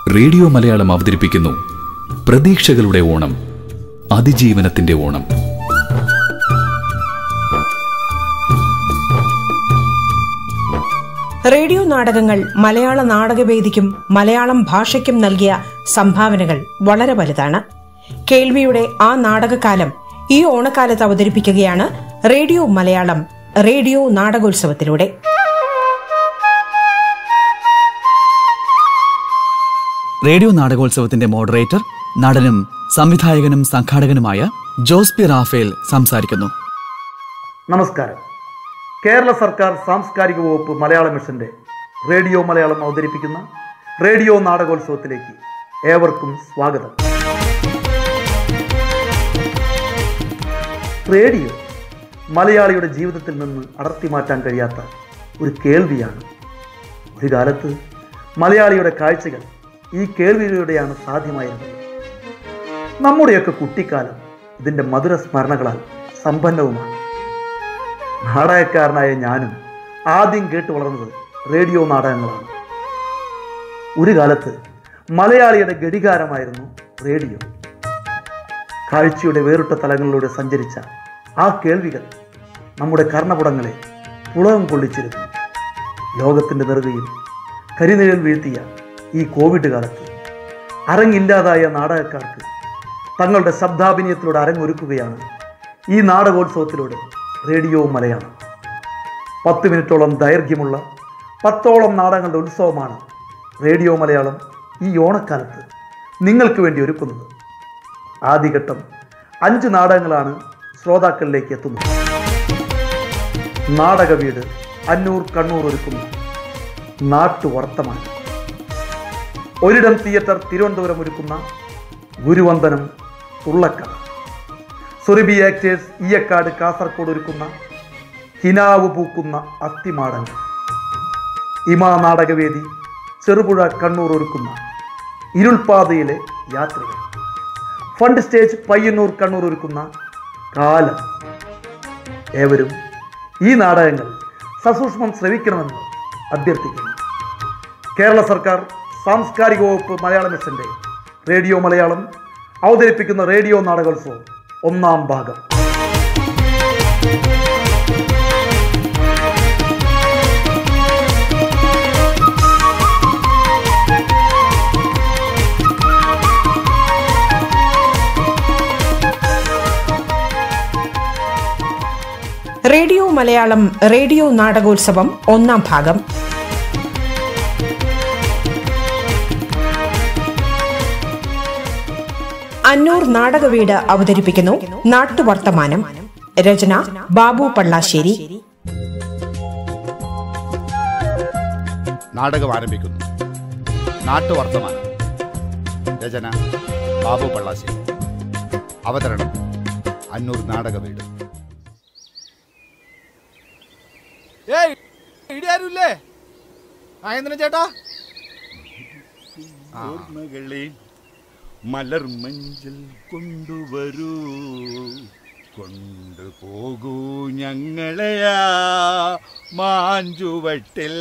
Radio Malayalam അവതരിപ്പിക്കുന്നു പ്രതീക്ഷകളുടെ ഓണം അതിജീവനത്തിന്റെ Onam radio നാടകങ്ങൾ മലയാള നാടകവേദിക്കും മലയാളം ഭാഷയ്ക്കും നൽകിയ സംഭാവനകൾ വളരെ വലുതാണ് കേൾവിയുടെ ആ നാടകകാലം ഈ ഓണക്കാലത്ത് അവതരിപ്പിക്കുകയാണ് റേഡിയോ മലയാളം റേഡിയോ നാടകോത്സവത്തിലൂടെ റേഡിയോ നാടകോത്സവത്തിന്റെ മോഡറേറ്റർ നടനും സംവിധായകനും സംഘാടകനുമായ ജോസ് പി റാഫേൽ സംസാരിക്കുന്നു നമസ്കാരം കേരള സർക്കാർ സാംസ്കാരിക വകുപ്പ് മലയാള മിഷന്റെ റേഡിയോ മലയാളം അവതരിപ്പിക്കുന്ന റേഡിയോ നാടകോത്സവത്തിലേക്ക് ഏവർക്കും സ്വാഗതം റേഡിയോ മലയാളിയുടെ ജീവിതത്തിൽ നിന്ന് അടർത്തി മാറ്റാൻ കഴിയാത്ത ഒരു കേൾവിയാണ് ഒരു കാലത്ത് മലയാളിയുടെ കാഴ്ചകൾ ഈ കേൾവിയിലൂടെയാണ് സാധ്യമായിരുന്നത് നമ്മുടെയൊക്കെ കുട്ടിക്കാലം ഇതിൻ്റെ മധുര സ്മരണകളാൽ സമ്പന്നവുമാണ് നാടകക്കാരനായ ഞാനും ആദ്യം കേട്ട് വളർന്നത് റേഡിയോ നാടകങ്ങളാണ് ഒരു കാലത്ത് മലയാളിയുടെ ഘടികാരമായിരുന്നു റേഡിയോ കാഴ്ചയുടെ വേറിട്ട തലങ്ങളിലൂടെ സഞ്ചരിച്ച ആ കേൾവികൾ നമ്മുടെ കർണപുടങ്ങളെ പുളകം കൊള്ളിച്ചിരുന്നു ലോകത്തിൻ്റെ നെറുകയിൽ കരിനിഴൽ വീഴ്ത്തിയ ഈ കോവിഡ് കാലത്ത് അരങ്ങില്ലാതായ നാടകക്കാർക്ക് തങ്ങളുടെ ശബ്ദാഭിനയത്തിലൂടെ അരങ്ങൊരുക്കുകയാണ് ഈ നാടകോത്സവത്തിലൂടെ റേഡിയോ മലയാളം പത്ത് മിനിറ്റോളം ദൈർഘ്യമുള്ള പത്തോളം നാടകങ്ങളുടെ ഉത്സവമാണ് റേഡിയോ മലയാളം ഈ ഓണക്കാലത്ത് നിങ്ങൾക്ക് വേണ്ടി ഒരുക്കുന്നത് ആദ്യഘട്ടം അഞ്ച് നാടകങ്ങളാണ് ശ്രോതാക്കളിലേക്ക് എത്തുന്നത് നാടക വീട് അന്നൂർ കണ്ണൂർ ഒരുക്കുന്നു നാട്ടുവർത്തമാനം ഒരിടം തിയേറ്റർ തിരുവനന്തപുരം ഒരുക്കുന്ന ഗുരുവന്ദനം തുള്ളക്കഥ സുറിബി ആക്ടേഴ്സ് ഈയക്കാട് കാസർഗോഡ് ഒരുക്കുന്ന ഹിനാവ് പൂക്കുന്ന അസ്ഥിമാടങ്ങൾ ഇമാ നാടകവേദി ചെറുപുഴ കണ്ണൂർ ഒരുക്കുന്ന ഇരുൾപാതയിലെ യാത്രികൾ ഫണ്ട് സ്റ്റേജ് പയ്യന്നൂർ കണ്ണൂർ ഒരുക്കുന്ന കാലം ഏവരും ഈ നാടകങ്ങൾ സസൂക്ഷ്മം ശ്രവിക്കണമെന്ന് അഭ്യർത്ഥിക്കുന്നു കേരള സർക്കാർ സാംസ്കാരിക വകുപ്പ് മലയാള മിഷന്റെ റേഡിയോ മലയാളം അവതരിപ്പിക്കുന്ന റേഡിയോ നാടകോത്സവം ഒന്നാം ഭാഗം റേഡിയോ മലയാളം റേഡിയോ നാടകോത്സവം ഒന്നാം ഭാഗം അന്നൂർ നാടകവീട് അവതരിപ്പിക്കുന്നു നാട്ടുവർത്തമാനം രചന ബാബു പള്ളാശ്ശേരി നാടകം ആരംഭിക്കുന്നു നാട്ടുവർത്തമാനം രചന ബാബു പള്ളാശ്ശേരി അവതരണം അന്നൂർ നാടക വീട് ഏയ് ഇടിയാരുല്ലേ ആയന്തന ചേട്ടാ ഓർമ്മകളെ മലർ മഞ്ചൽ കൊണ്ടുവരൂ കൊണ്ടുപോകൂ ഞങ്ങളെയാ മാഞ്ചുവട്ടിൽ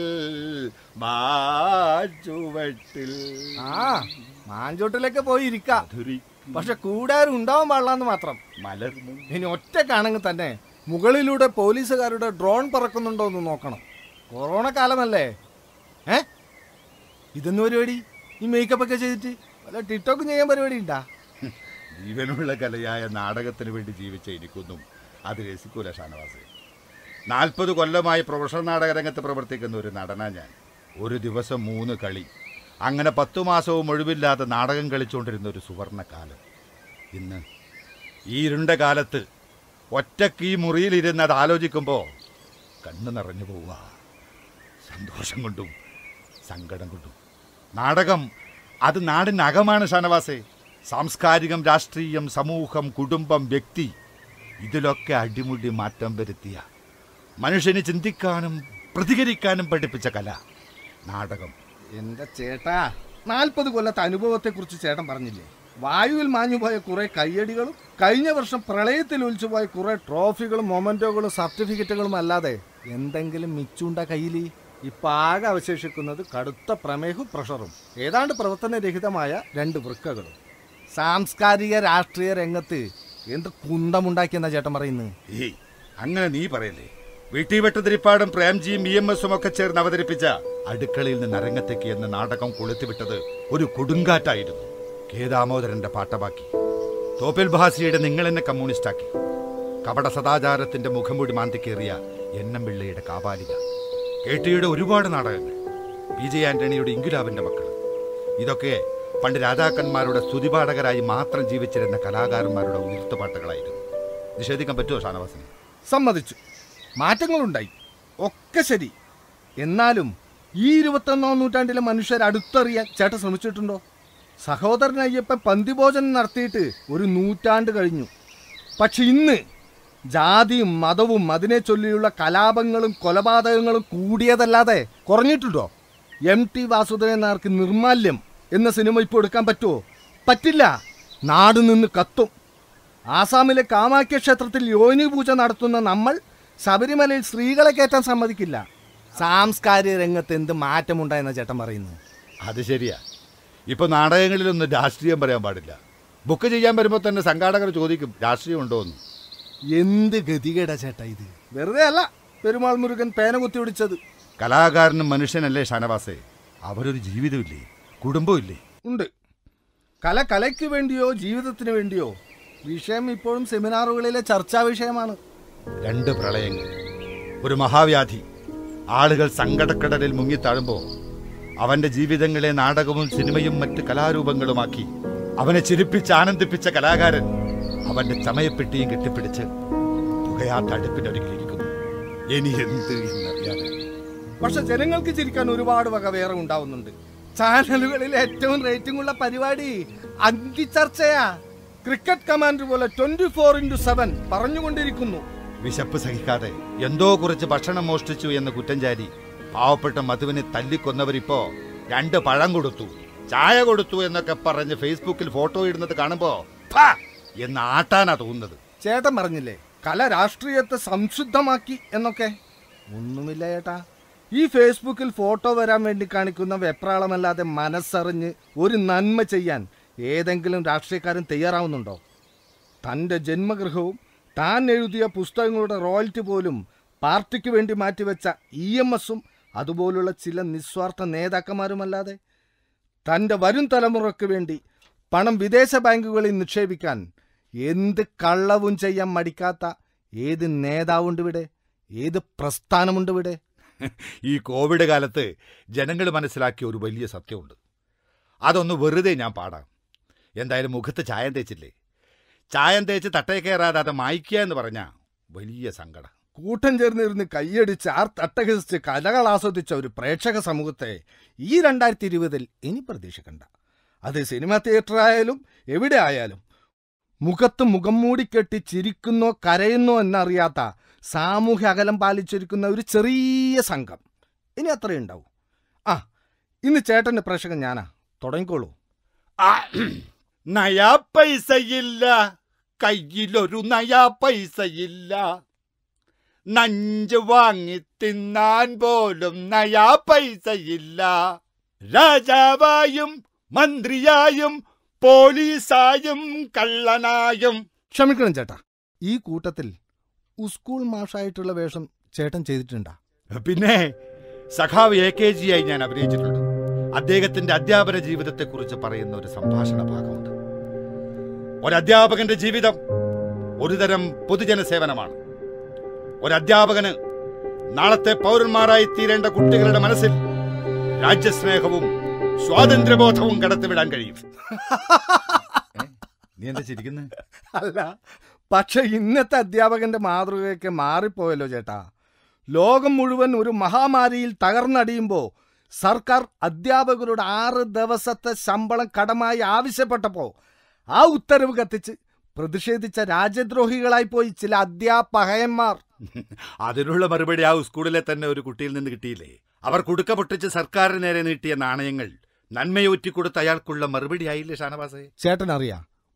മാഞ്ചുവട്ടിൽ ആ മാഞ്ചോട്ടിലൊക്കെ പോയി ഇരിക്ക പക്ഷെ കൂടാരും ഉണ്ടാവാൻ പാടില്ലെന്ന് മാത്രം മലർ ഇനി ഒറ്റക്കാണെങ്കിൽ തന്നെ മുകളിലൂടെ പോലീസുകാരുടെ ഡ്രോൺ പറക്കുന്നുണ്ടോ എന്ന് നോക്കണം കൊറോണ കാലമല്ലേ ഏ ഇതെന്ന് പരിപാടി ഈ മേക്കപ്പ് ഒക്കെ ചെയ്തിട്ട് വല്ല ടിക്ടോക്കും ചെയ്യാൻ പരിപാടി ഉണ്ടാ ജീവനുള്ള കലയായ നാടകത്തിന് വേണ്ടി ജീവിച്ച എനിക്കൊന്നും അത് രസിക്കൂല ഷാനവാസ് നാൽപ്പത് കൊല്ലമായി പ്രൊഫഷണൽ നാടകരംഗത്ത് പ്രവർത്തിക്കുന്ന ഒരു നടനാ ഞാൻ ഒരു ദിവസം മൂന്ന് കളി അങ്ങനെ പത്തു മാസവും ഒഴിവില്ലാതെ നാടകം കളിച്ചുകൊണ്ടിരുന്ന ഒരു സുവർണ കാലം ഇന്ന് ഈ ഇരുണ്ട കാലത്ത് ഒറ്റക്ക് ഈ മുറിയിലിരുന്ന് അത് ആലോചിക്കുമ്പോൾ കണ്ണ് നിറഞ്ഞു പോവുക സന്തോഷം കൊണ്ടും സങ്കടം കൊണ്ടും നാടകം അത് നാടിനകമാണ് ഷാനവാസേ സാംസ്കാരികം രാഷ്ട്രീയം സമൂഹം കുടുംബം വ്യക്തി ഇതിലൊക്കെ അടിമുടി മാറ്റം വരുത്തിയ മനുഷ്യനെ ചിന്തിക്കാനും പ്രതികരിക്കാനും പഠിപ്പിച്ച കല നാടകം എന്റെ ചേട്ടാ നാൽപ്പത് കൊല്ലത്തെ അനുഭവത്തെ കുറിച്ച് ചേട്ടൻ പറഞ്ഞില്ലേ വായുവിൽ മാഞ്ഞുപോയ കുറെ കയ്യടികളും കഴിഞ്ഞ വർഷം പ്രളയത്തിൽ ഒലിച്ചുപോയ കുറെ ട്രോഫികളും മൊമെന്റോകളും സർട്ടിഫിക്കറ്റുകളും അല്ലാതെ എന്തെങ്കിലും മിച്ചുണ്ട കയ്യിൽ ഇപ്പൊ ആകെ അവശേഷിക്കുന്നത് കടുത്ത പ്രമേഹവും പ്രഷറും ഏതാണ്ട് പ്രവർത്തനരഹിതമായ രണ്ട് വൃക്കകളും സാംസ്കാരിക രാഷ്ട്രീയ രംഗത്ത് എന്ത് കുന്തമുണ്ടാക്കിയെന്ന ചേട്ടൻ പറയുന്നത് ഏയ് അങ്ങനെ നീ പറയല്ലേ വീട്ടി വെട്ടുതിരിപ്പാടും പ്രേംജിയും ഇ എം എസും ഒക്കെ ചേർന്ന് അവതരിപ്പിച്ച അടുക്കളയിൽ നിന്ന് അരങ്ങത്തേക്ക് എന്ന നാടകം കൊളുത്തിവിട്ടത് ഒരു കൊടുങ്കാറ്റായിരുന്നു കെ ദാമോദരന്റെ പാട്ടബാക്കി തോപ്പിൽ ബഹാസിയുടെ നിങ്ങൾ എന്നെ കമ്മ്യൂണിസ്റ്റാക്കി കപട സദാചാരത്തിന്റെ മുഖംമൂടി മാന്തിക്കേറിയ എൻ എം പിള്ളയുടെ കാപാലിക കെ ടിയുടെ ഒരുപാട് നാടകങ്ങൾ പി ജെ ആന്റണിയുടെ ഇങ്കുലാബിന്റെ മക്കൾ ഇതൊക്കെ പണ്ട് രാജാക്കന്മാരുടെ സ്തുതിപാഠകരായി മാത്രം ജീവിച്ചിരുന്ന കലാകാരന്മാരുടെ ഉയർത്തുപാട്ടുകളായിരുന്നു നിഷേധിക്കാൻ പറ്റുമോ ഷാനവാസിന് സമ്മതിച്ചു മാറ്റങ്ങളുണ്ടായി ഒക്കെ ശരി എന്നാലും ഈ ഇരുപത്തൊന്നാം നൂറ്റാണ്ടിലെ മനുഷ്യർ അടുത്തറിയാൻ ചേട്ടൻ ശ്രമിച്ചിട്ടുണ്ടോ സഹോദരൻ അയ്യപ്പൻ പന്തിഭോജനം നടത്തിയിട്ട് ഒരു നൂറ്റാണ്ട് കഴിഞ്ഞു പക്ഷെ ഇന്ന് ജാതിയും മതവും അതിനെ ചൊല്ലിയുള്ള കലാപങ്ങളും കൊലപാതകങ്ങളും കൂടിയതല്ലാതെ കുറഞ്ഞിട്ടുണ്ടോ എം ടി വാസുദേവൻ നായർക്ക് നിർമാല്യം എന്ന സിനിമ ഇപ്പോൾ എടുക്കാൻ പറ്റുമോ പറ്റില്ല നാട് നിന്ന് കത്തും ആസാമിലെ കാമാക്യ ക്ഷേത്രത്തിൽ യോനി പൂജ നടത്തുന്ന നമ്മൾ ശബരിമലയിൽ സ്ത്രീകളെ കയറ്റാൻ സമ്മതിക്കില്ല സാംസ്കാരിക രംഗത്ത് എന്ത് മാറ്റമുണ്ടായെന്ന ചേട്ടൻ പറയുന്നത് അത് ശരിയാ ഇപ്പൊ നാടകങ്ങളിലൊന്നും രാഷ്ട്രീയം പറയാൻ പാടില്ല ബുക്ക് ചെയ്യാൻ വരുമ്പോൾ തന്നെ സംഘാടകർ ചോദിക്കും രാഷ്ട്രീയം ഉണ്ടോ എന്ന് എന്ത് ഗതികേടാ ചേട്ടാ ഇത് വെറുതെ അല്ല പെരുമാൾ മുരുകൻ പേന കുത്തി പിടിച്ചത് കലാകാരനും മനുഷ്യനല്ലേ ഷാനവാസേ അവരൊരു ജീവിതമില്ലേ കുടുംബമില്ലേ ഉണ്ട് കല കലയ്ക്ക് വേണ്ടിയോ ജീവിതത്തിന് വേണ്ടിയോ വിഷയം ഇപ്പോഴും സെമിനാറുകളിലെ ചർച്ചാ വിഷയമാണ് രണ്ട് പ്രളയങ്ങൾ ഒരു മഹാവ്യാധി ആളുകൾ സങ്കടക്കടലിൽ മുങ്ങിത്താഴുമ്പോൾ അവന്റെ ജീവിതങ്ങളെ നാടകവും സിനിമയും മറ്റ് കലാരൂപങ്ങളുമാക്കി അവനെ ചിരിപ്പിച്ച് ആനന്ദിപ്പിച്ച കലാകാരൻ അവന്റെ ചമയപ്പെട്ടിയും കെട്ടിപ്പിടിച്ച് പുകയാത്ത അടുപ്പിനൊരുക്കിയിരിക്കുന്നു ഇനി എന്ത് എന്നറിയാതെ പക്ഷെ ജനങ്ങൾക്ക് ചിരിക്കാൻ ഒരുപാട് വക വേറെ ഉണ്ടാവുന്നുണ്ട് ചാനലുകളിൽ ഏറ്റവും റേറ്റിംഗ് ഉള്ള പരിപാടി അന്തിച്ചർച്ചയാ ക്രിക്കറ്റ് കമാൻഡർ പോലെ ട്വന്റി ഫോർ ഇന്റു സെവൻ പറഞ്ഞുകൊണ്ടിരിക്കുന്നു വിശപ്പ് സഹിക്കാതെ എന്തോ കുറച്ച് ഭക്ഷണം മോഷ്ടിച്ചു എന്ന് കുറ്റം ചാരി പാവപ്പെട്ട മധുവിനെ തല്ലിക്കൊന്നവരിപ്പോ രണ്ട് പഴം കൊടുത്തു ചായ കൊടുത്തു എന്നൊക്കെ പറഞ്ഞ് ഫേസ്ബുക്കിൽ ഫോട്ടോ ഇടുന്നത് കാണുമ്പോ "ഫാ" എന്ന് ആട്ടാനാ തോന്നുന്നത് ചേട്ടൻ പറഞ്ഞില്ലേ കല രാഷ്ട്രീയത്തെ സംശുദ്ധമാക്കി എന്നൊക്കെ ഒന്നുമില്ല ചേട്ടാ ഈ ഫേസ്ബുക്കിൽ ഫോട്ടോ വരാൻ വേണ്ടി കാണിക്കുന്ന വെപ്രാളമല്ലാതെ മനസ്സറിഞ്ഞ് ഒരു നന്മ ചെയ്യാൻ ഏതെങ്കിലും രാഷ്ട്രീയക്കാരൻ തയ്യാറാവുന്നുണ്ടോ തൻ്റെ ജന്മഗൃഹവും താൻ എഴുതിയ പുസ്തകങ്ങളുടെ റോയൽറ്റി പോലും പാർട്ടിക്ക് വേണ്ടി മാറ്റിവെച്ച ഇ എം എസും അതുപോലുള്ള ചില നിസ്വാർത്ഥ നേതാക്കന്മാരുമല്ലാതെ തൻ്റെ വരും തലമുറയ്ക്ക് വേണ്ടി പണം വിദേശ ബാങ്കുകളിൽ നിക്ഷേപിക്കാൻ എന്ത് കള്ളവും ചെയ്യാൻ മടിക്കാത്ത ഏത് നേതാവുണ്ട് ഇവിടെ ഏത് പ്രസ്ഥാനമുണ്ട് ഇവിടെ ഈ കോവിഡ് കാലത്ത് ജനങ്ങൾ മനസ്സിലാക്കിയ ഒരു വലിയ സത്യമുണ്ട് അതൊന്ന് വെറുതെ ഞാൻ പാടാം എന്തായാലും മുഖത്ത് ചായം തേച്ചില്ലേ ചായം തേച്ച് തട്ടേ കയറാതെ അത് മായ്ക്കുക എന്ന് പറഞ്ഞാ വലിയ സങ്കടം കൂട്ടം ചേർന്നിരുന്ന് കൈയടിച്ച് ആർ തട്ടഹസിച്ച് കലകൾ ആസ്വദിച്ച ഒരു പ്രേക്ഷക സമൂഹത്തെ ഈ രണ്ടായിരത്തി ഇരുപതിൽ ഇനി പ്രതീക്ഷിക്കണ്ട അത് സിനിമ തിയേറ്റർ ആയാലും എവിടെ ആയാലും മുഖത്ത് മുഖം മൂടിക്കെട്ടി ചിരിക്കുന്നോ കരയുന്നോ എന്നറിയാത്ത സാമൂഹ്യ അകലം പാലിച്ചിരിക്കുന്ന ഒരു ചെറിയ സംഘം ഇനി അത്രയും ഉണ്ടാവും ആ ഇന്ന് ചേട്ടൻ്റെ പ്രേക്ഷകൻ ഞാനാ തുടങ്ങിക്കോളൂ ആ, നയാ പൈസയില്ല കയ്യിലൊരു നയാ പൈസയില്ല നഞ്ച് വാങ്ങി തിന്നാൻ പോലും നയാ പൈസയില്ല രാജാവായും മന്ത്രിയായും പോലീസായും കള്ളനായും ക്ഷമിക്കണം ചേട്ടാ ഈ കൂട്ടത്തിൽ സ്കൂൾ മാഷായിട്ടുള്ള വേഷം ചേട്ടൻ ചെയ്തിട്ടുണ്ടാ പിന്നെ സഖാവ് എ കെ ജിയായി ഞാൻ അഭിനയിച്ചിട്ടുണ്ട് അദ്ദേഹത്തിന്റെ അധ്യാപന ജീവിതത്തെക്കുറിച്ച് പറയുന്ന ഒരു സംഭാഷണ ഭാഗമുണ്ട് ഒരധ്യാപകന്റെ ജീവിതം ഒരുതരം പൊതുജന സേവനമാണ് ഒരധ്യാപകന് നാളത്തെ പൗരന്മാരായി തീരേണ്ട കുട്ടികളുടെ മനസ്സിൽ രാജ്യസ്നേഹവും സ്വാതന്ത്ര്യബോധവും കടത്തിവിടാൻ കഴിയും ഏ? നീ എന്താ ചിരിക്കുന്നത് അല്ല പക്ഷെ ഇന്നത്തെ അധ്യാപകന്റെ മാതൃകയൊക്കെ മാറിപ്പോയല്ലോ ചേട്ടാ ലോകം മുഴുവൻ ഒരു മഹാമാരിയിൽ തകർന്നടിയുമ്പോൾ സർക്കാർ അധ്യാപകരുടെ ആറ് ദിവസത്തെ ശമ്പളം കടമായി ആവശ്യപ്പെട്ടപ്പോൾ ആ ഉത്തരവ് കത്തിച്ച് പ്രതിഷേധിച്ച രാജ്യദ്രോഹികളായി പോയി ചില അധ്യാപകന്മാർ അതിനുള്ള മറുപടി ആ സ്കൂളിലെ തന്നെ ഒരു കുട്ടിയിൽ നിന്ന് കിട്ടിയില്ലേ അവർ കുടുക്ക പൊട്ടിച്ച് സർക്കാരിന് നേരെ നീട്ടിയ നാണയങ്ങൾ നന്മയൊറ്റിക്കൊടുത്ത അയാൾക്കുള്ള മറുപടി ആയില്ലേ ഷാനവാസേ ചേട്ടൻ അറിയാം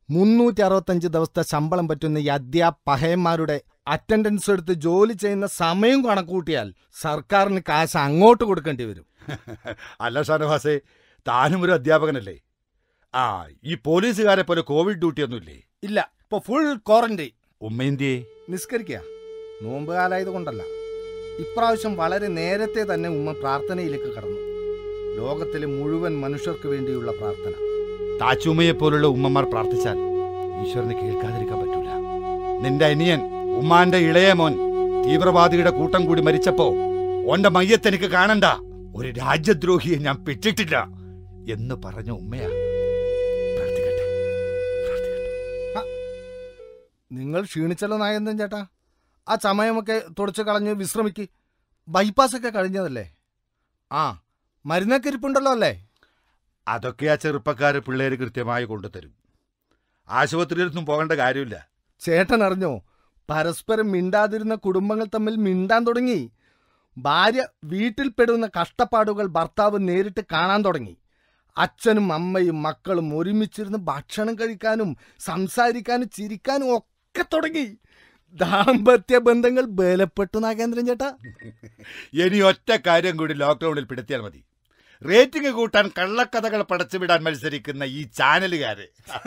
മുന്നൂറ്റി അറുപത്തഞ്ച് ദിവസത്തെ ശമ്പളം പറ്റുന്ന ഈ അധ്യാപകന്മാരുടെ അറ്റൻഡൻസ് എടുത്ത് ജോലി ചെയ്യുന്ന സമയം കണക്കൂട്ടിയാൽ സർക്കാരിന് കാശ് അങ്ങോട്ട് കൊടുക്കേണ്ടി വരും അല്ല ഷാനവാസേ താനും ഒരു അധ്യാപകനല്ലേ ആ ഈ പോലീസുകാരെ പോലെ കോവിഡ് ഡ്യൂട്ടി ഒന്നുമില്ലേ ഇല്ല ഇപ്പൊ ഫുൾ ക്വാറന്റൈൻ ഉമ്മേന്തിയെ നിസ്കരിക്കുക നോമ്പ് കാലായത് കൊണ്ടല്ല ഇപ്രാവശ്യം വളരെ നേരത്തെ തന്നെ ഉമ്മ പ്രാർത്ഥനയിലേക്ക് കടന്നു ലോകത്തിലെ മുഴുവൻ മനുഷ്യർക്ക് വേണ്ടിയുള്ള പ്രാർത്ഥന താച്ചുമ്മയെ പോലുള്ള ഉമ്മമാർ പ്രാർത്ഥിച്ചാൽ ഈശ്വരന് കേൾക്കാതിരിക്കാൻ പറ്റൂല നിന്റെ അനിയൻ ഉമ്മാന്റെ ഇളയ മോൻ തീവ്രവാദിയുടെ കൂട്ടം കൂടി മരിച്ചപ്പോ ഓന്റെ മയ്യത്ത് എനിക്ക് കാണണ്ട ഒരു രാജ്യദ്രോഹിയെ ഞാൻ പെറ്റിട്ടില്ല എന്ന് പറഞ്ഞ ഉമ്മയാ പ്രാർത്ഥിക്കട്ടെ പ്രാർത്ഥിക്കട്ടെ നിങ്ങൾ ക്ഷീണിച്ചല്ലോ നായന്തൻ ചേട്ടാ ആ ചമയമൊക്കെ തുടച്ചു കളഞ്ഞ് വിശ്രമിക്ക് ബൈപ്പാസ് ഒക്കെ കഴിഞ്ഞതല്ലേ ആ മരുന്നൊക്കെ ഇരിപ്പുണ്ടല്ലോ അല്ലേ അതൊക്കെ ആ ചെറുപ്പക്കാര് പിള്ളേര് കൃത്യമായി കൊണ്ടുതരും ആശുപത്രിയിലൊന്നും പോകേണ്ട കാര്യമില്ല ചേട്ടൻ അറിഞ്ഞോ പരസ്പരം മിണ്ടാതിരുന്ന കുടുംബങ്ങൾ തമ്മിൽ മിണ്ടാൻ തുടങ്ങി ഭാര്യ വീട്ടിൽപ്പെടുന്ന കഷ്ടപ്പാടുകൾ ഭർത്താവ് നേരിട്ട് കാണാൻ തുടങ്ങി അച്ഛനും അമ്മയും മക്കളും ഒരുമിച്ചിരുന്ന് ഭക്ഷണം കഴിക്കാനും സംസാരിക്കാനും ചിരിക്കാനും ഒക്കെ തുടങ്ങി ദാമ്പത്യ ബന്ധങ്ങൾ ബലപ്പെട്ടു നാഗേന്ദ്രൻ ചേട്ടാ ഇനി ഒറ്റ കാര്യം കൂടി ലോക്ക്ഡൌണിൽ പിടുത്തിയാൽ മതി റേറ്റിംഗ് കൂട്ടാൻ കള്ളക്കഥകൾ പടച്ചുവിടാൻ മത്സരിക്കുന്ന ഈ ചാനലുകാര്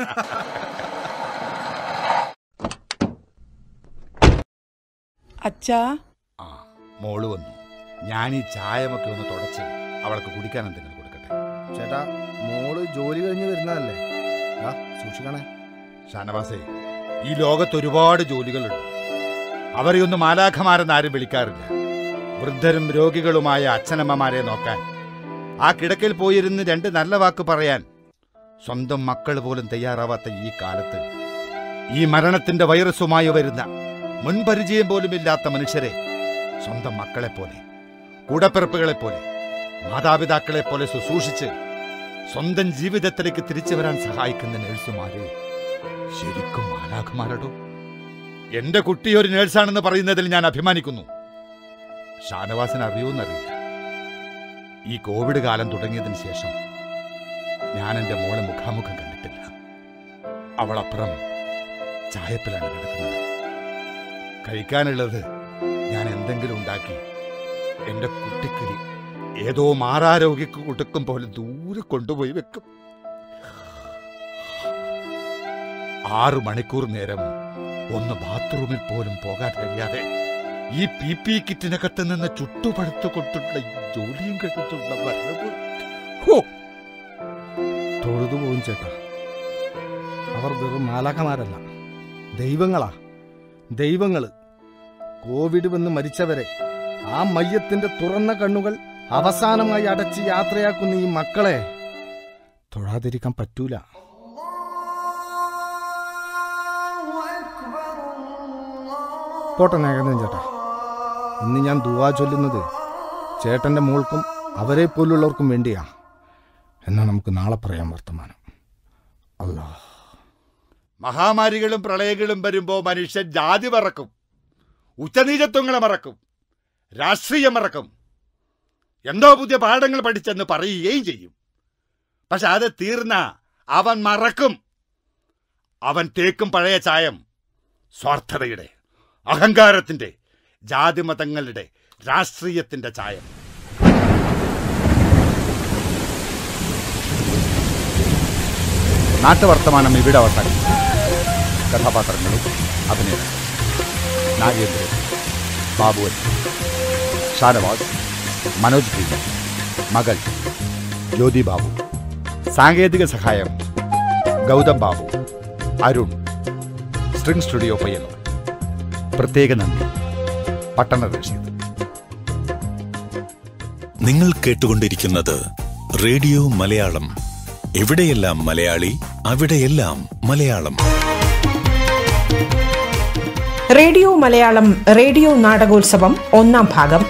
അച്ഛാ ആ മോള് വന്നു ഞാൻ ഈ ചായമൊക്കെ ഒന്ന് തുടച്ച് അവൾക്ക് കുടിക്കാൻ എന്തെങ്കിലും കൊടുക്കട്ടെ ചേട്ടാ മോള് ജോലി കഴിഞ്ഞ് വരുന്നതല്ലേ ആ സൂക്ഷിക്കണേ ഷാനവാസേ ഈ ലോകത്ത് ഒരുപാട് ജോലികളുണ്ട് അവരെയൊന്നും മാലാഖമാരെന്ന് ആരും വിളിക്കാറില്ല വൃദ്ധരും രോഗികളുമായ അച്ഛനമ്മമാരെ നോക്കാൻ ആ കിടക്കയിൽ പോയിരുന്ന് രണ്ട് നല്ല വാക്ക് പറയാൻ സ്വന്തം മക്കൾ പോലും തയ്യാറാവാത്ത ഈ കാലത്ത് ഈ മരണത്തിന്റെ വൈറസുമായി വരുന്ന മുൻപരിചയം പോലുമില്ലാത്ത മനുഷ്യരെ സ്വന്തം മക്കളെപ്പോലെ കൂടപ്പിറപ്പുകളെപ്പോലെ മാതാപിതാക്കളെപ്പോലെ ശുശ്രൂഷിച്ച് സ്വന്തം ജീവിതത്തിലേക്ക് തിരിച്ചു വരാൻ സഹായിക്കുന്ന നഴ്സുമാര് ശരിക്കും മാലാഖമാരടോ എന്റെ കുട്ടി ഒരു നേഴ്സാണെന്ന് പറയുന്നതിൽ ഞാൻ അഭിമാനിക്കുന്നു ഷാനവാസിന് അറിയുമെന്നറിയില്ല ഈ കോവിഡ് കാലം തുടങ്ങിയതിന് ശേഷം ഞാൻ എന്റെ മോളെ മുഖാമുഖം കണ്ടിട്ടില്ല അവളപ്പുറം ചായപ്പിലാണ് കിടക്കുന്നത് കഴിക്കാനുള്ളത് ഞാൻ എന്തെങ്കിലും ഉണ്ടാക്കി എന്റെ കുട്ടിക്കിളി ഏതോ മാറാരോഗ്യക്ക് കൊടുക്കും പോലെ ദൂരെ കൊണ്ടുപോയി വെക്കും ആറു മണിക്കൂർ നേരം ഒന്ന് ബാത്റൂമിൽ പോലും പോകാൻ കഴിയാതെ ഈ പി പി കിറ്റിനകത്ത് നിന്ന് ചുട്ടുപടുത്തു കൊണ്ടുള്ള ഈ ജോലിയും കഴിഞ്ഞിട്ടുള്ള വരവ് ഹോ തൊഴുതു പോകും ചേട്ടാ അവർ വെറും മാലാഖമാരല്ല ദൈവങ്ങളാ ദൈവങ്ങള് കോവിഡ് വന്ന് മരിച്ചവരെ ആ മയ്യത്തിന്റെ തുറന്ന കണ്ണുകൾ അവസാനമായി അടച്ച് യാത്രയാക്കുന്ന ഈ മക്കളെ തൊഴാതിരിക്കാൻ പറ്റൂല പോട്ടെ നാഗേന്ദ്രൻ ചേട്ടാ ഇന്ന് ഞാൻ ദുവാ ചൊല്ലുന്നത് ചേട്ടന്റെ മോൾക്കും അവരെ പോലുള്ളവർക്കും വേണ്ടിയാ എന്നാ നമുക്ക് നാളെ പറയാം വർത്തമാനം അല്ലാ മഹാമാരികളും പ്രളയങ്ങളും വരുമ്പോ മനുഷ്യൻ ജാതി മറക്കും ഉച്ചനീചത്വങ്ങളെ മറക്കും രാഷ്ട്രീയം മറക്കും എന്തോ പുതിയ പാഠങ്ങൾ പഠിച്ചെന്ന് പറയുകയും ചെയ്യും പക്ഷെ അത് തീർന്ന അവൻ മറക്കും അവൻ തേക്കും പഴയ ചായം സ്വാർത്ഥതയുടെ അഹങ്കാരത്തിന്റെ ജാതിമതങ്ങളുടെ രാഷ്ട്രീയത്തിന്റെ ചായം നാട്ടുവർത്തമാനം ഇവിടെ അവസാനിക്കും കഥാപാത്രങ്ങളും അഭിനയം നാഗേന്ദ്രൻ ബാബുവൻ ഷാനവാസ് മനോജ് ഭീമൻ മകൾ ജ്യോതി ബാബു സാങ്കേതിക സഹായം ഗൗതം ബാബു അരുൺ സ്ട്രിംഗ് സ്റ്റുഡിയോ പയ്യന്നൂർ പ്രത്യേക നന്ദി പട്ടണ റഷീദ് നിങ്ങൾ കേട്ടുകൊണ്ടിരിക്കുന്നത് റേഡിയോ മലയാളം എവിടെയെല്ലാം മലയാളി അവിടെയെല്ലാം മലയാളം റേഡിയോ മലയാളം റേഡിയോ നാടകോത്സവം ഒന്നാം ഭാഗം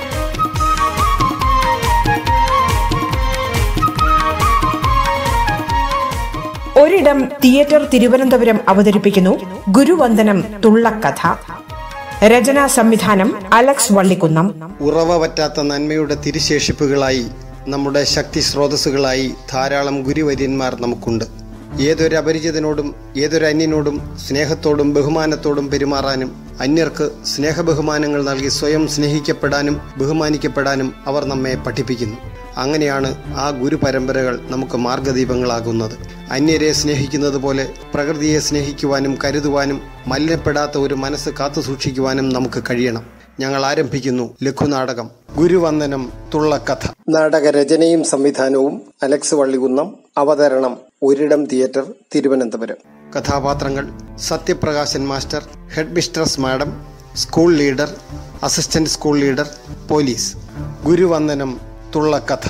ഒരിടം തിയേറ്റർ തിരുവനന്തപുരം അവതരിപ്പിക്കുന്നു ഗുരുവന്ദനം തുള്ളക്കഥ രചനാ സംവിധാനം അലക്സ് വള്ളിക്കുന്നം ഉറവ പറ്റാത്ത നന്മയുടെ തിരുശേഷിപ്പുകളായി നമ്മുടെ ശക്തി സ്രോതസ്സുകളായി ധാരാളം ഗുരുവര്യന്മാർ നമുക്കുണ്ട് ഏതൊരു അപരിചിതനോടും ഏതൊരു അന്യനോടും സ്നേഹത്തോടും ബഹുമാനത്തോടും പെരുമാറാനും അന്യർക്ക് സ്നേഹബഹുമാനങ്ങൾ നൽകി സ്വയം സ്നേഹിക്കപ്പെടാനും ബഹുമാനിക്കപ്പെടാനും അവർ നമ്മെ പഠിപ്പിക്കുന്നു അങ്ങനെയാണ് ആ ഗുരുപരമ്പരകൾ നമുക്ക് മാർഗദീപങ്ങളാകുന്നത് അന്യരെ സ്നേഹിക്കുന്നത് പോലെ പ്രകൃതിയെ സ്നേഹിക്കുവാനും കരുതുവാനും മലിനപ്പെടാത്ത ഒരു മനസ്സ് കാത്തു സൂക്ഷിക്കുവാനും നമുക്ക് കഴിയണം ഞങ്ങൾ ആരംഭിക്കുന്നു ലഘുനാടകം ഗുരുവന്ദനം തുള്ളക്കഥ നാടകരചനയും സംവിധാനവും അലക്സ് വള്ളികുന്നം അവതരണം ഒരിടം തിയേറ്റർ തിരുവനന്തപുരം കഥാപാത്രങ്ങൾ Sathyaprakashan master head mistress madam school leader assistant school leader police Guruvandanam തുള്ളക്കഥ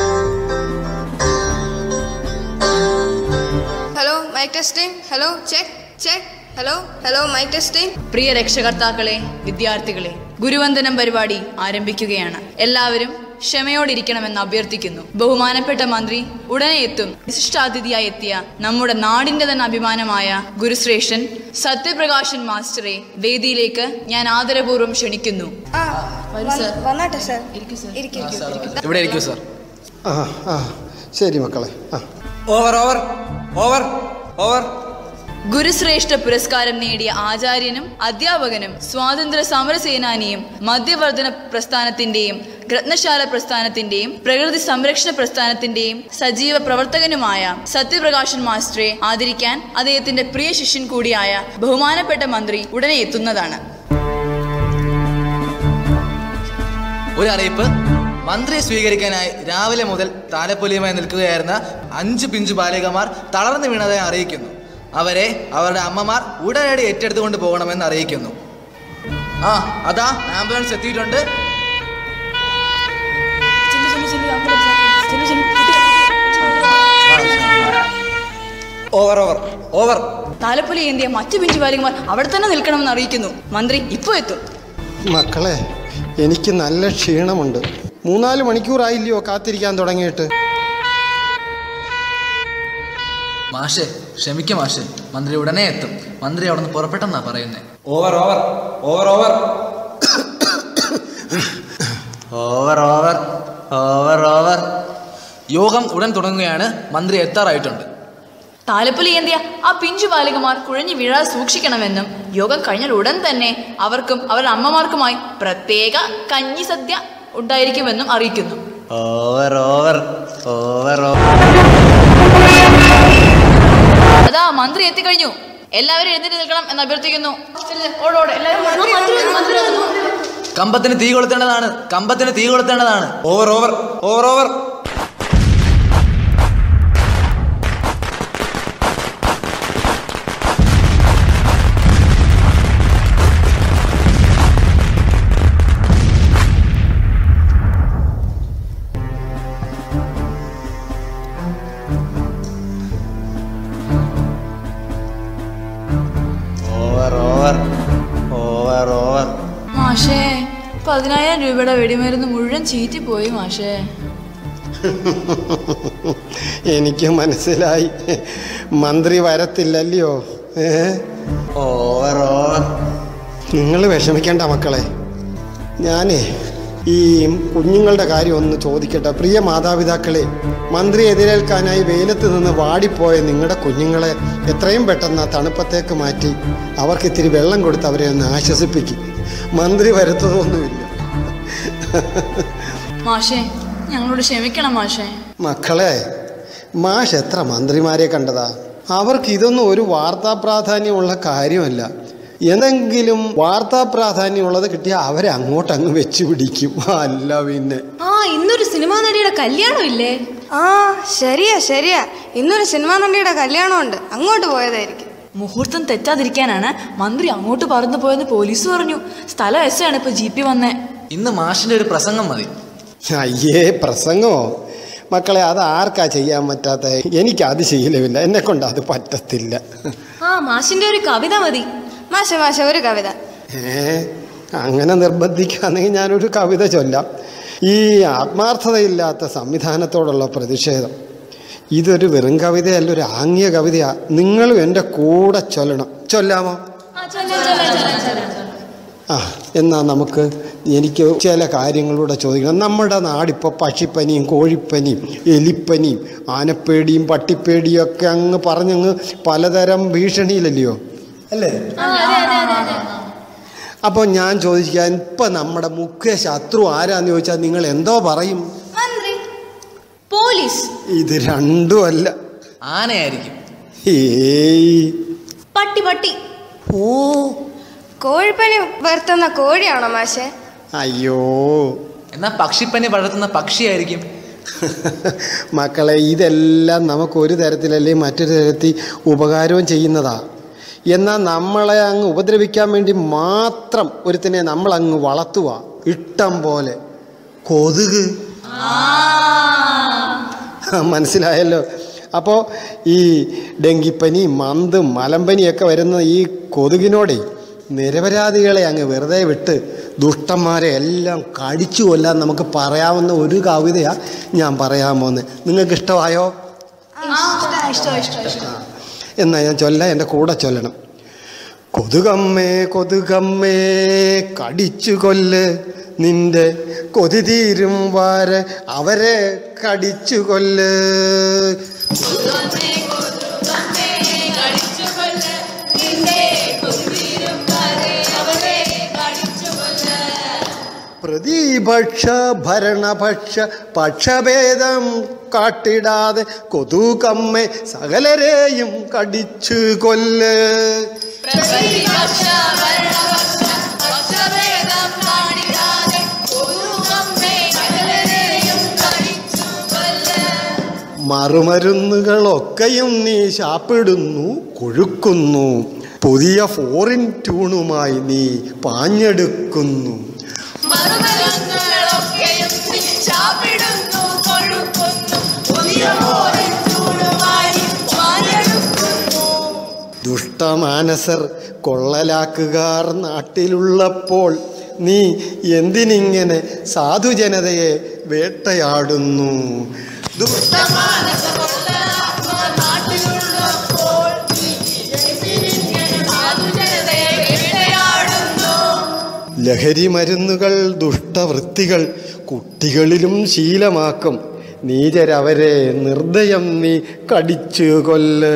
hello mic testing hello check check hello hello mic testing പ്രിയ രക്ഷകർത്താക്കളെ വിദ്യാർത്ഥികളെ ഗുരുവന്ദനം പരിപാടി ആരംഭിക്കുകയാണ് എല്ലാവരും ക്ഷമയോടിരിക്കണമെന്ന് അഭ്യർത്ഥിക്കുന്നു ബഹുമാനപ്പെട്ട മന്ത്രി ഉടനെ എത്തും വിശിഷ്ടാതിഥിയായി എത്തിയ നമ്മുടെ നാടിന്റെ തന്നെ അഭിമാനമായ ഗുരുശ്രേഷ്ഠൻ സത്യപ്രകാശൻ മാസ്റ്ററെ വേദിയിലേക്ക് ഞാൻ ആദരപൂർവ്വം ക്ഷണിക്കുന്നു ആ വന്ന- വന്നാട്ടെ സാർ ഇരിക്കും ഇവിടെ ഇരിക്കൂ സാർ ആ ആ ശരി മക്കളെ ആ ഓവർ ഓവർ ഓവർ ഓവർ ഗുരുശ്രേഷ്ഠ പുരസ്കാരം നേടിയ ആചാര്യനും അധ്യാപകനും സ്വാതന്ത്ര്യ സമരസേനാനിയും മദ്യവർദ്ധന പ്രസ്ഥാനത്തിന്റെയും രത്നശാല പ്രസ്ഥാനത്തിന്റെയും പ്രകൃതി സംരക്ഷണ പ്രസ്ഥാനത്തിന്റെയും സജീവ പ്രവർത്തകനുമായ സത്യപ്രകാശൻ മാസ്റ്ററെ ആദരിക്കാൻ അദ്ദേഹത്തിന്റെ പ്രിയ ശിഷ്യൻ കൂടിയായ ബഹുമാനപ്പെട്ട മന്ത്രി ഉടനെ എത്തുന്നതാണ് ഒരു അറിയിപ്പ് മന്ത്രിയെ സ്വീകരിക്കാനായി രാവിലെ മുതൽ താലപ്പൊലിയുമായി നിൽക്കുകയായിരുന്ന അഞ്ച് പിഞ്ചു ബാലികമാർ തളർന്നു വീണതായി അറിയിക്കുന്നു അവരെ അവരുടെ അമ്മമാർ ഉടനടി ഏറ്റെടുത്തുകൊണ്ട് പോകണമെന്ന് അറിയിക്കുന്നു ആ അതാ ആംബുലൻസ് എത്തിയിട്ടുണ്ട് ഓവർ ഓവർ ഓവർ താലപ്പൊലി ഏന്തിയ മറ്റു പിഞ്ചുപാലികമാർ അവിടെ തന്നെ നിൽക്കണമെന്ന് അറിയിക്കുന്നു മന്ത്രി ഇപ്പോൾ എത്തും മക്കളെ എനിക്ക് നല്ല ക്ഷീണമുണ്ട് മൂന്നാല് മണിക്കൂറായില്ലയോ കാത്തിരിക്കാൻ തുടങ്ങിയിട്ട് മാഷെ ക്ഷമിക്ക മാഷെ മന്ത്രി ഉടനെ എത്തും മന്ത്രി അവിടെ നിന്ന് പുറപ്പെട്ടെന്നാ പറയുന്നേ over over over over over over over over യോഗം ഉടൻ തുടങ്ങുകയാണ് മന്ത്രി എത്താറായിട്ടുണ്ട് താലപ്പൊലി ഏന്തിയ ആ പിഞ്ചു ബാലികമാർ കുഴഞ്ഞു വീഴാതെ സൂക്ഷിക്കണമെന്നും യോഗം കഴിഞ്ഞാൽ ഉടൻ തന്നെ അവർക്കും അവരുടെ അമ്മമാർക്കുമായി പ്രത്യേക കഞ്ഞി സദ്യ ഉണ്ടായിരിക്കുമെന്നും അറിയിക്കുന്നു ഓവർ ഓവർ ഓവർ അതാ മന്ത്രി എത്തിക്കഴിഞ്ഞു എല്ലാവരും എഴുന്നേറ്റ് നിൽക്കണം എന്ന് അഭ്യർത്ഥിക്കുന്നു ചെല്ല്, ഓട്, ഓട്, എല്ലാവരും കമ്പത്തിന് തീ കൊളുത്തേണ്ടതാണ് കമ്പത്തിന് തീ കൊളുത്തേണ്ടതാണ് over over over over over over over over മാഷേ പതിനായിരം രൂപയുടെ വെടിമരുന്ന് മുഴുവൻ ചീറ്റിപ്പോയി മാഷേ എനിക്ക് മനസ്സിലായി മന്ത്രി വരത്തില്ലല്ലയോ ഏ ഓവർ ഓവർ നിങ്ങൾ വിഷമിക്കേണ്ട മക്കളെ ഞാനേ ഈ കുഞ്ഞുങ്ങളുടെ കാര്യം ഒന്ന് ചോദിക്കട്ടെ പ്രിയ മാതാപിതാക്കളെ മന്ത്രി എതിരേൽക്കാനായി വെയിലത്ത് നിന്ന് വാടിപ്പോയ നിങ്ങളുടെ കുഞ്ഞുങ്ങളെ എത്രയും പെട്ടെന്ന് ആ തണുപ്പത്തേക്ക് മാറ്റി അവർക്ക് ഇത്തിരി വെള്ളം കൊടുത്ത് അവരെ ഒന്ന് ആശ്വസിപ്പിക്കും മന്ത്രി വരുത്തതൊന്നുമില്ല മാഷേ ഞങ്ങളോട് ക്ഷമിക്കണം മാഷേ മക്കളെ മാഷ് എത്ര മന്ത്രിമാരെ കണ്ടതാ അവർക്ക് ഇതൊന്നും ഒരു വാർത്താ പ്രാധാന്യമുള്ള കാര്യമല്ല എന്തെങ്കിലും വാർത്താ പ്രാധാന്യമുള്ളത് കിട്ടിയാൽ അവരെ അങ്ങോട്ട് അങ്ങ് വെച്ച് പിടിക്കും അല്ല പിന്നെ ആ ഇന്നൊരു സിനിമാ നടിയുടെ കല്യാണം ഇല്ലേ ആ ശരിയാ ശരിയാ ഇന്നൊരു സിനിമാ നടിയുടെ കല്യാണം ഉണ്ട് അങ്ങോട്ട് പോയതായിരിക്കും മുഹൂർത്തം തെറ്റാതിരിക്കാനാണ് മന്ത്രി അങ്ങോട്ട് പറന്നു പോയെന്ന് പോലീസ് പറഞ്ഞു സ്ഥലം എസ് ആണ് ഇപ്പൊ ജി പി വന്നേ ഇന്ന് മാഷിന്റെ ഒരു പ്രസംഗം മതി അയ്യേ പ്രസംഗമോ മക്കളെ അത് ആർക്കാ ചെയ്യാൻ പറ്റാത്ത എനിക്ക് അത് ശീലമില്ല എന്നെ കൊണ്ട് അത് പറ്റത്തില്ല ആ മാഷിന്റെ ഒരു കവിത മതി മാഷ മാഷ ഒരു കവിത ഏ അങ്ങനെ നിർബന്ധിക്കുകയാണെങ്കിൽ ഞാനൊരു കവിത ചൊല്ലാം ഈ ആത്മാർത്ഥതയില്ലാത്ത സംവിധാനത്തോടുള്ള പ്രതിഷേധം ഇതൊരു വെറും കവിതയല്ല ഒരു ആംഗ്യ കവിതയാ നിങ്ങളും എൻ്റെ കൂടെ ചൊല്ലണം ചൊല്ലാമോ ആ എന്നാ നമുക്ക് എനിക്ക് ചില കാര്യങ്ങളൂടെ ചോദിക്കണം നമ്മുടെ നാടിപ്പോൾ പക്ഷിപ്പനിയും കോഴിപ്പനിയും എലിപ്പനിയും ആനപ്പേടിയും പട്ടിപ്പേടിയും ഒക്കെ അങ്ങ് പറഞ്ഞങ്ങ് പലതരം ഭീഷണിയിലല്ലയോ അല്ലേ അപ്പോൾ ഞാൻ ചോദിക്കാൻ ഇപ്പം നമ്മുടെ മുഖ്യ ശത്രു ആരാന്ന് ചോദിച്ചാൽ നിങ്ങൾ എന്തോ പറയും മന്ത്രി പോലീസ് ഇത് രണ്ടും അല്ല ആനയായിരിക്കും ഏയ് പട്ടി പട്ടി ഓ കോഴിപ്പനി വരുത്തുന്ന കോഴിയാണോ മാഷെ അയ്യോ എന്നാ പക്ഷിപ്പനി പടർത്തുന്ന പക്ഷിയായിരിക്കും മക്കളെ ഇതെല്ലാം നമുക്ക് ഒരു തരത്തിലല്ലേ മറ്റൊരു തരത്തിൽ ഉപകാരവും ചെയ്യുന്നതാ എന്നാൽ നമ്മളെ അങ്ങ് ഉപദ്രവിക്കാൻ വേണ്ടി മാത്രം ഒരുത്തിനെ നമ്മൾ അങ്ങ് വളർത്തുക ഇഷ്ടം പോലെ കൊതുക് മനസ്സിലായല്ലോ അപ്പോൾ ഈ ഡെങ്കിപ്പനി മന്തും മലമ്പനിയൊക്കെ വരുന്ന ഈ കൊതുകിനോടെ നിരപരാധികളെ അങ്ങ് വെറുതെ വിട്ട് ദുഷ്ടന്മാരെ എല്ലാം കടിച്ചു കൊല്ലാൻ നമുക്ക് പറയാവുന്ന ഒരു കവിതയാണ് ഞാൻ പറയാൻ പോകുന്നത് നിങ്ങൾക്ക് ഇഷ്ടമായോ എന്നാ ഞാൻ ചൊല്ലാം എൻ്റെ കൂടെ ചൊല്ലണം കൊതുകമ്മേ കൊതുകമ്മേ കടിച്ചു കൊല്ല് നിന്റെ കൊതി തീരും വാരെ അവരെ കടിച്ചു കൊല്ല് പ്രതിപക്ഷ ഭരണപക്ഷ പക്ഷഭേദം കാട്ടിടാതെ കൊതുകമ്മെ സകലരെയും കടിച്ചു കൊല്ല് മറുമരുന്നുകളൊക്കെയും നീ ശാപ്പിടുന്നു കൊഴുക്കുന്നു പുതിയ ഫോറിൻ ട്യൂണുമായി നീ പാഞ്ഞെടുക്കുന്നു ദുഷ്ടമാനസർ കൊള്ളലാക്കുകാർ നാട്ടിലുള്ളപ്പോൾ നീ എന്തിനിങ്ങനെ സാധുജനതയെ വേട്ടയാടുന്നു ലഹരി മരുന്നുകൾ ദുഷ്ടവൃത്തികൾ കുട്ടികളിലും ശീലമാക്കും നീചരവരെ നിർദ്ദയം നീ കടിച്ചു കൊല്ല്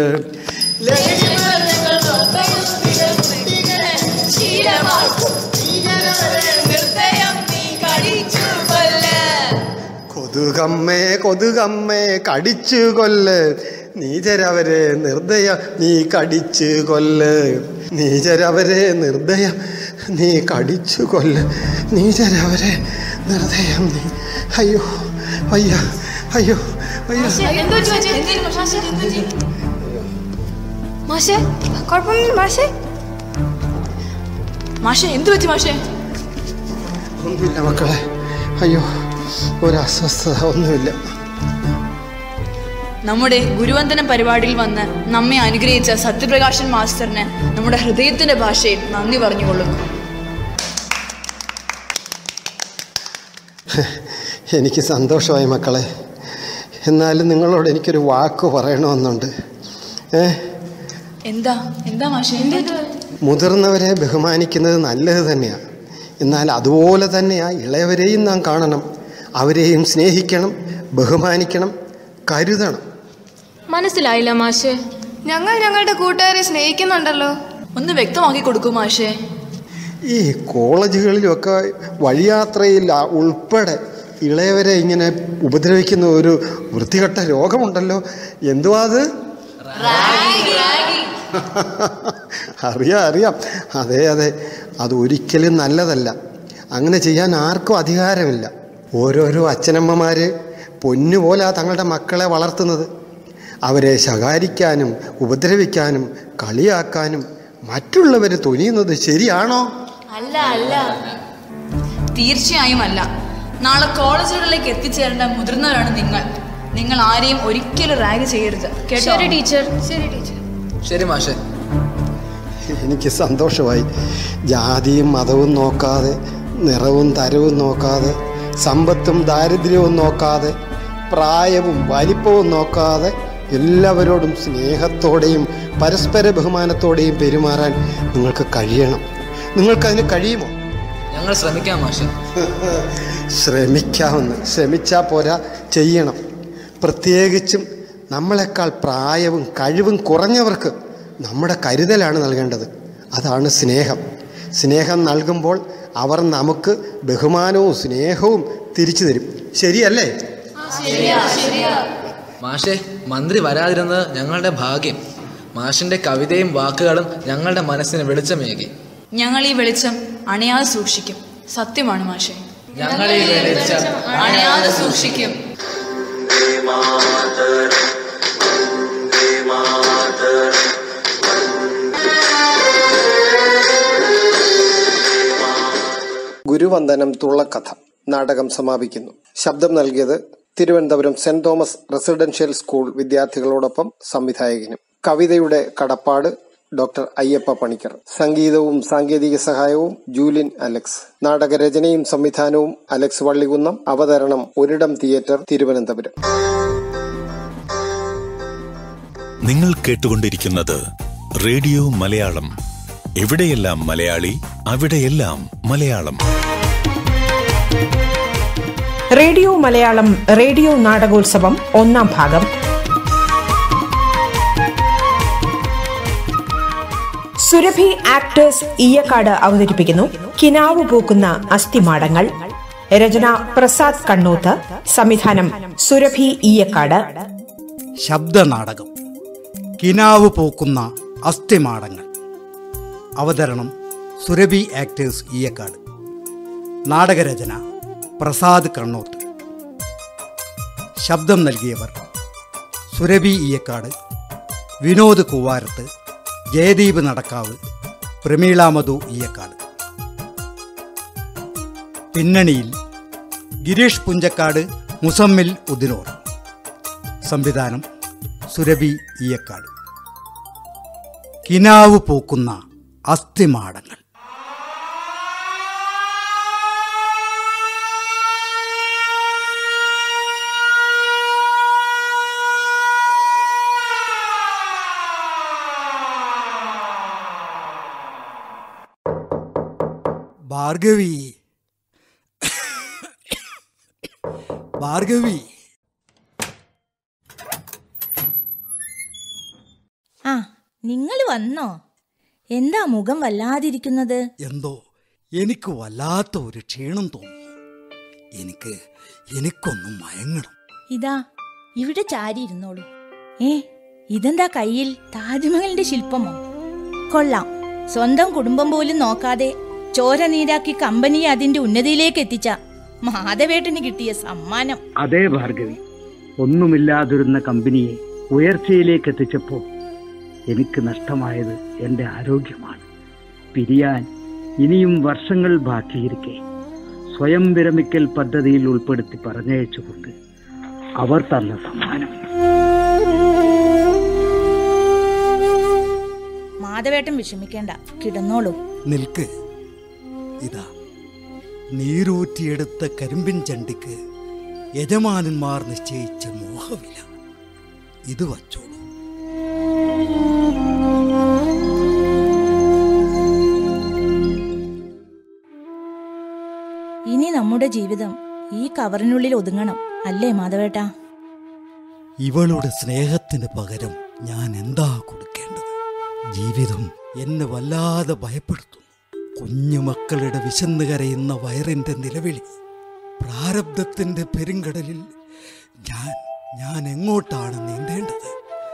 കൊതുകമ്മേ കൊതുകമ്മേ കടിച്ചു കൊല്ല് നീചരവരെ നിർദ്ദയം നീ കടിച്ചു കൊല്ല് നീചരവരെ നിർദ്ദയം നീ കടിച്ചു കൊല്ല് നീചരവരെ നിർദ്ദയം നീ അയ്യോ അയ്യ അയ്യോ അയ്യോ മാഷെ കുഴപ്പമൊന്നും മാഷെ മാഷെ എന്തു പറ്റി മാഷെ ഒന്നുമില്ല മക്കളെ അയ്യോ ഒരു അസ്വസ്ഥത ഒന്നുമില്ല നമ്മുടെ ഗുരുവന്ദനം പരിപാടിയിൽ വന്ന് നമ്മെ അനുഗ്രഹിച്ച സത്യപ്രകാശൻ മാസ്റ്ററിന് നമ്മുടെ ഹൃദയത്തിന്റെ ഭാഷയിൽ നന്ദി പറഞ്ഞുകൊള്ളുന്നു എനിക്ക് സന്തോഷമായി മക്കളെ എന്നാലും നിങ്ങളോട് എനിക്കൊരു വാക്ക് പറയണമെന്നുണ്ട് ഏ എന്താ എന്താ മാഷെ എന്താ മുതിർന്നവരെ ബഹുമാനിക്കുന്നത് നല്ലത് തന്നെയാണ് എന്നാൽ അതുപോലെ തന്നെയാണ് ഇളയവരെയും നാം കാണണം അവരെയും സ്നേഹിക്കണം ബഹുമാനിക്കണം കരുതണം മനസ്സിലായില്ല മാഷെ ഞങ്ങൾ ഞങ്ങളുടെ കൂട്ടുകാരെ സ്നേഹിക്കുന്നുണ്ടല്ലോ ഒന്ന് വ്യക്തമാക്കി കൊടുക്കൂ മാഷെ ഈ കോളേജുകളിലൊക്കെ വഴിയാത്രയിൽ ആ ഉൾപ്പെടെ ഇളയവരെ ഇങ്ങനെ ഉപദ്രവിക്കുന്ന ഒരു വൃത്തികെട്ട രോഗമുണ്ടല്ലോ എന്തുവാ അത് അറിയാം അറിയാം അതെ അതെ അത് ഒരിക്കലും നല്ലതല്ല അങ്ങനെ ചെയ്യാൻ ആർക്കും അധികാരമില്ല ഓരോരോ അച്ഛനമ്മമാർ പൊന്നുപോലെ തങ്ങളുടെ മക്കളെ വളർത്തുന്നത് അവരെ ശകാരിക്കാനും ഉപദ്രവിക്കാനും കളിയാക്കാനും മറ്റുള്ളവർ തുനിയുന്നത് ശരിയാണോ അല്ല അല്ല തീർച്ചയായും അല്ല നാളെ കോളേജുകളിലേക്ക് എത്തിച്ചേരേണ്ട മുതിർന്നവരാണ് നിങ്ങൾ നിങ്ങൾ ആരെയും ഒരിക്കലും റാഗ് ചെയ്യരുത് കേട്ടോ ശരി ടീച്ചർ ശരി ടീച്ചർ ശരി മാഷെ എനിക്ക് സന്തോഷമായി ജാതിയും മതവും നോക്കാതെ നിറവും തരവും നോക്കാതെ സമ്പത്തും ദാരിദ്ര്യവും നോക്കാതെ പ്രായവും വലിപ്പവും നോക്കാതെ എല്ലാവരോടും സ്നേഹത്തോടെയും പരസ്പര ബഹുമാനത്തോടെയും പെരുമാറാൻ നിങ്ങൾക്ക് കഴിയണം നിങ്ങൾക്കതിന് കഴിയുമോ ഞങ്ങൾ ശ്രമിക്കാം മാഷെ ശ്രമിക്കാമെന്ന് ശ്രമിച്ചാ പോരാ ചെയ്യണം പ്രത്യേകിച്ചും നമ്മളെക്കാൾ പ്രായവും കഴിവും കുറഞ്ഞവർക്ക് നമ്മുടെ കരുതലാണ് നൽകേണ്ടത് അതാണ് സ്നേഹം സ്നേഹം നൽകുമ്പോൾ അവർ നമുക്ക് ബഹുമാനവും സ്നേഹവും തിരിച്ചു തരും ശരിയല്ലേ മാഷെ മന്ത്രി വരാതിരുന്നത് ഞങ്ങളുടെ ഭാഗ്യം മാഷിന്റെ കവിതയും വാക്കുകളും ഞങ്ങളുടെ മനസ്സിന് വെളിച്ചമേകി ഞങ്ങൾ ഈ വെളിച്ചം അണയാതെ സൂക്ഷിക്കും സത്യമാണ് മാഷെ ഞങ്ങൾ ഈ വെളിച്ചം അണയാതെ സൂക്ഷിക്കും ഗുരുവന്ദനം തുള്ളക്കഥ നാടകം സമാപിക്കുന്നു ശബ്ദം നൽകിയത് Thiruvananthapuram Saint Thomas residential school വിദ്യാർത്ഥികളോടൊപ്പം സംവിധായകനും കവിതയുടെ കടപ്പാട് ഡോക്ടർ അയ്യപ്പ പണിക്കർ സംഗീതവും സാങ്കേതിക സഹായവും ജൂലിൻ അലക്സ് നാടകരചനയും സംവിധാനവും അലക്സ് വള്ളികുന്നം അവതരണം ഒരിടം തിയേറ്റർ തിരുവനന്തപുരം നിങ്ങൾ കേട്ടുകൊണ്ടിരിക്കുന്നത് റേഡിയോ മലയാളം എവിടെയെല്ലാം മലയാളി അവിടെയെല്ലാം മലയാളം റേഡിയോ മലയാളം റേഡിയോ നാടകോത്സവം ഒന്നാം ഭാഗം സുരഭി ആക്ടേഴ്സ് ഈയക്കാട് അവതരിപ്പിക്കുന്നു കിനാവ് പൂക്കുന്ന അസ്ഥിമാടങ്ങൾ രചന പ്രസാദ് കണ്ണൂത്ത് സംവിധാനം സുരഭി ഈയക്കാട് ശബ്ദനാടകം കിനാവ് പോക്കുന്ന അസ്ഥിമാടങ്ങൾ അവതരണം സുരഭി ആക്ടേഴ്സ് ഈയക്കാട് നാടകരചന പ്രസാദ് കണ്ണോത്ത് ശബ്ദം നൽകിയവർ സുരഭി ഈയക്കാട് വിനോദ് കൂവാരത്ത് ജയദീപ് നടക്കാവ് പ്രമീള മധു ഈയക്കാട് പിന്നണിയിൽ ഗിരീഷ് പുഞ്ചക്കാട് മുസമ്മിൽ ഉദിനോർ സംവിധാനം സുരഭി ഈയക്കാട് കിനാവ് പൂക്കുന്ന അസ്ഥിമാടങ്ങൾ ഭാർഗവി ഭാർഗവി ആ നിങ്ങൾ വന്നോ എന്താ മുഖം വല്ലാതിരിക്കുന്നത് എന്തോ എനിക്ക് വല്ലാത്ത ഒരു ക്ഷീണം തോന്നുന്നു എനിക്ക് എനിക്കൊന്നും മയങ്ങണം ഇതാ ഇവിടെ ചാരി ഇരുന്നോളൂ ഏ ഇതെന്താ കയ്യിൽ താജ്മഹലിന്റെ ശില്പമോ കൊള്ളാം സ്വന്തം കുടുംബം പോലും നോക്കാതെ ചോര നീരാക്കി കമ്പനിയെ അതിന്റെ ഉന്നതിയിലേക്ക് എത്തിച്ച മാധവേട്ടന് കിട്ടിയ സമ്മാനം അതേ ഭാർഗവി ഒന്നുമില്ലാതിരുന്ന കമ്പനിയെ ഉയർച്ചയിലേക്ക് എത്തിച്ചപ്പോൾ എനിക്ക് നഷ്ടമായത് എൻ്റെ ആരോഗ്യമാണ് പിരിയാൻ ഇനിയും വർഷങ്ങൾ ബാക്കിയിരിക്കെ സ്വയം വിരമിക്കൽ പദ്ധതിയിൽ ഉൾപ്പെടുത്തി പറഞ്ഞയച്ചുകൊണ്ട് അവർ തന്ന സമ്മാനം മാധവേട്ടൻ വിഷമിക്കേണ്ട കിടന്നോളൂ നിൽക്ക് ഇതാ നീരൂറ്റിയെടുത്ത കരിമ്പിൻ ചണ്ടിക്ക് യജമാനന്മാർ നിശ്ചയിച്ച മോഹവില ഇത് വച്ചോളൂ ഇനി നമ്മുടെ ജീവിതം ഈ കവറിനുള്ളിൽ ഒതുങ്ങണം അല്ലേ മാധവേട്ടാ ഇവളുടെ സ്നേഹത്തിന് പകരം ഞാൻ എന്താ കൊടുക്കേണ്ടത് ജീവിതം എന്നെ വല്ലാതെ ഭയപ്പെടുത്തുന്നു കുഞ്ഞുമക്കളുടെ വിശന്ന് കരയുന്ന വയറിന്റെ നിലവിളി പ്രാരബ്ധത്തിന്റെ പെരുങ്കടലിൽ ഞാൻ ഞാൻ എങ്ങോട്ടാണ് നീന്തേണ്ടത്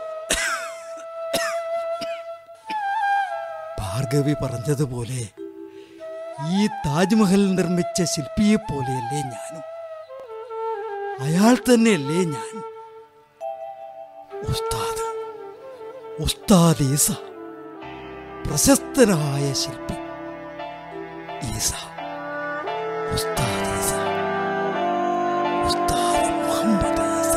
ഭാർഗവി പറഞ്ഞതുപോലെ ഈ താജ്മഹൽ നിർമ്മിച്ച ശില്പിയെ പോലെയല്ലേ ഞാനും അയാൾ തന്നെയല്ലേ ഞാൻ ഉസ്താദ് ഉസ്താദ് ഈസ പ്രശസ്തനായ ശില്പി ഈസ ഉസ്താദ് ഈസ ഉസ്താദ് മുഹമ്മദ് ഈസ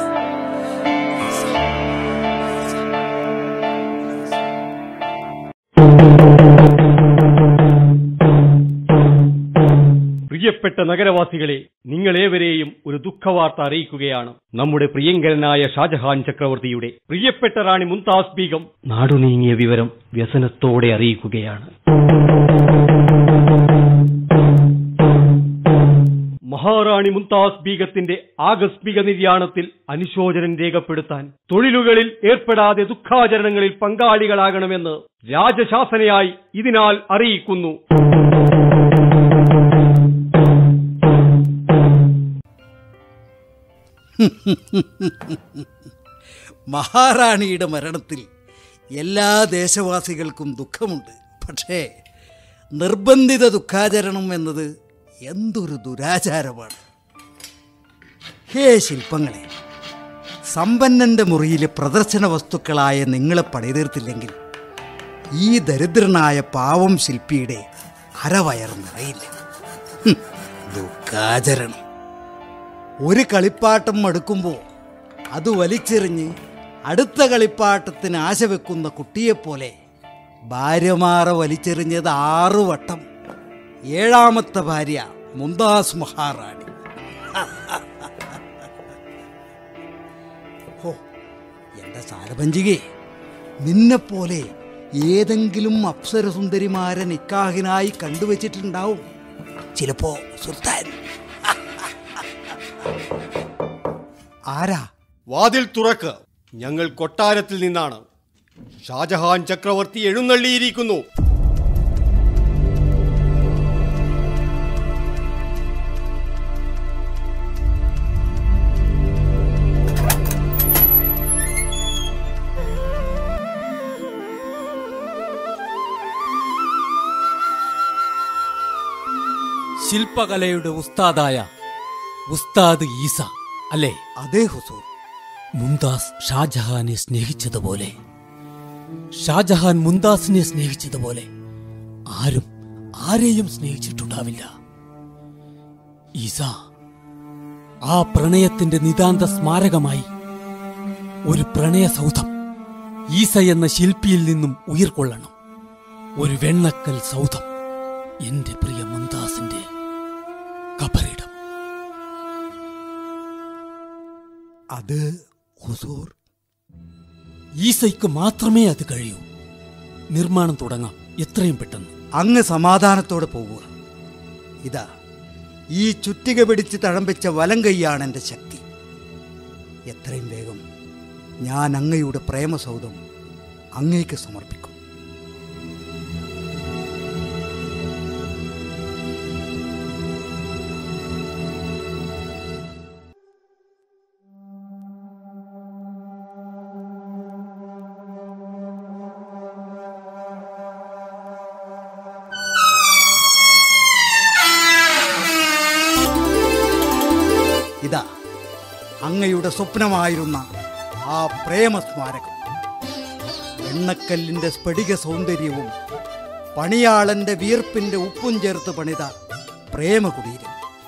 പ്രിയപ്പെട്ട നഗരവാസികളെ നിങ്ങളേവരെയും ഒരു ദുഃഖവാർത്ത അറിയിക്കുകയാണ് നമ്മുടെ പ്രിയങ്കരനായ ഷാജഹാൻ ചക്രവർത്തിയുടെ പ്രിയപ്പെട്ട റാണി മുംതാസ് ബീഗം നാടുനീങ്ങിയ വിവരം വ്യസനത്തോടെ അറിയിക്കുകയാണ് മഹാറാണി മുംതാസ് ബീഗത്തിന്റെ ആകസ്മിക നിര്യാണത്തിൽ അനുശോചനം രേഖപ്പെടുത്താൻ തൊഴിലുകളിൽ ഏർപ്പെടാതെ ദുഃഖാചരണങ്ങളിൽ പങ്കാളികളാകണമെന്ന് രാജശാസനയായി ഇതിനാൽ അറിയിക്കുന്നു മഹാറാണിയുടെ മരണത്തിൽ എല്ലാ ദേശവാസികൾക്കും ദുഃഖമുണ്ട് പക്ഷേ നിർബന്ധിത ദുഃഖാചരണം എന്നത് എന്തൊരു ദുരാചാരമാണ് ഹേ ശില്പങ്ങളെ സമ്പന്നന്റെ മുറിയിലെ പ്രദർശന വസ്തുക്കളായ നിങ്ങളെ പണിതീർത്തില്ലെങ്കിൽ ഈ ദരിദ്രനായ പാവം ശില്പിയുടെ അരവയർ നിറയില്ല ഹും, ദുഃഖാചരണം ഒരു കളിപ്പാട്ടം മടുക്കുമ്പോൾ അത് വലിച്ചെറിഞ്ഞ് അടുത്ത കളിപ്പാട്ടത്തിന് ആശ വെക്കുന്ന കുട്ടിയെപ്പോലെ ഭാര്യമാറ വലിച്ചെറിഞ്ഞത് ആറു വട്ടം ഏഴാമത്തെ ഭാര്യ മുംതാസ് മഹാറാണി ഹോ എന്റെ സാരപഞ്ചികെ നിന്നെപ്പോലെ ഏതെങ്കിലും അപ്സരസുന്ദരിമാരെ നിക്കാഹിനായി കണ്ടുവച്ചിട്ടുണ്ടാവും ചിലപ്പോ സുൽത്താൻ ആരാ വാതിൽ തുറക്ക് ഞങ്ങൾ കൊട്ടാരത്തിൽ നിന്നാണ് ഷാജഹാൻ ചക്രവർത്തി എഴുന്നള്ളിയിരിക്കുന്നു ശില്പകലയുടെ ഉസ്താദായ ഉസ്താദ് ഈസ അല്ലേ അതേ ഹുസൂർ മുംതാസ് ഷാജഹാനെ സ്നേഹിച്ചതുപോലെ ഷാജഹാൻ മുംതാസിനെ സ്നേഹിച്ചതുപോലെ ആരും ആരെയും സ്നേഹിച്ചിട്ടുണ്ടാവില്ല ഈസ ആ പ്രണയത്തിന്റെ നിതാന്ത സ്മാരകമായി ഒരു പ്രണയ സൗധം ഈസ എന്ന ശില്പിയിൽ നിന്നും ഉയർക്കൊള്ളണം ഒരു വെണ്ണക്കൽ സൗധം എന്റെ പ്രിയ മുംതാസിന്റെ കബറിടം അത് ഹുസൂർ ഈസയ്ക്ക് മാത്രമേ അത് കഴിയൂ നിർമ്മാണം തുടങ്ങാം എത്രയും പെട്ടെന്ന് അങ്ങ് സമാധാനത്തോടെ പോകുക ഇതാ ഈ ചുറ്റിക പിടിച്ച് തഴമ്പിച്ച വലം കൈയാണ് എൻ്റെ ശക്തി എത്രയും വേഗം ഞാൻ അങ്ങയുടെ പ്രേമസൗധം അങ്ങേക്ക് സമർപ്പിക്കും ഇതാ അങ്ങയുടെ സ്വപ്നമായിരുന്ന ആ പ്രേമസ്മാരകം എണ്ണക്കല്ലിന്റെ സ്ഫടിക സൗന്ദര്യവും പണിയാളന്റെ വിയർപ്പിന്റെ ഉപ്പും ചേർത്ത് പണിത പ്രേമകുടീരം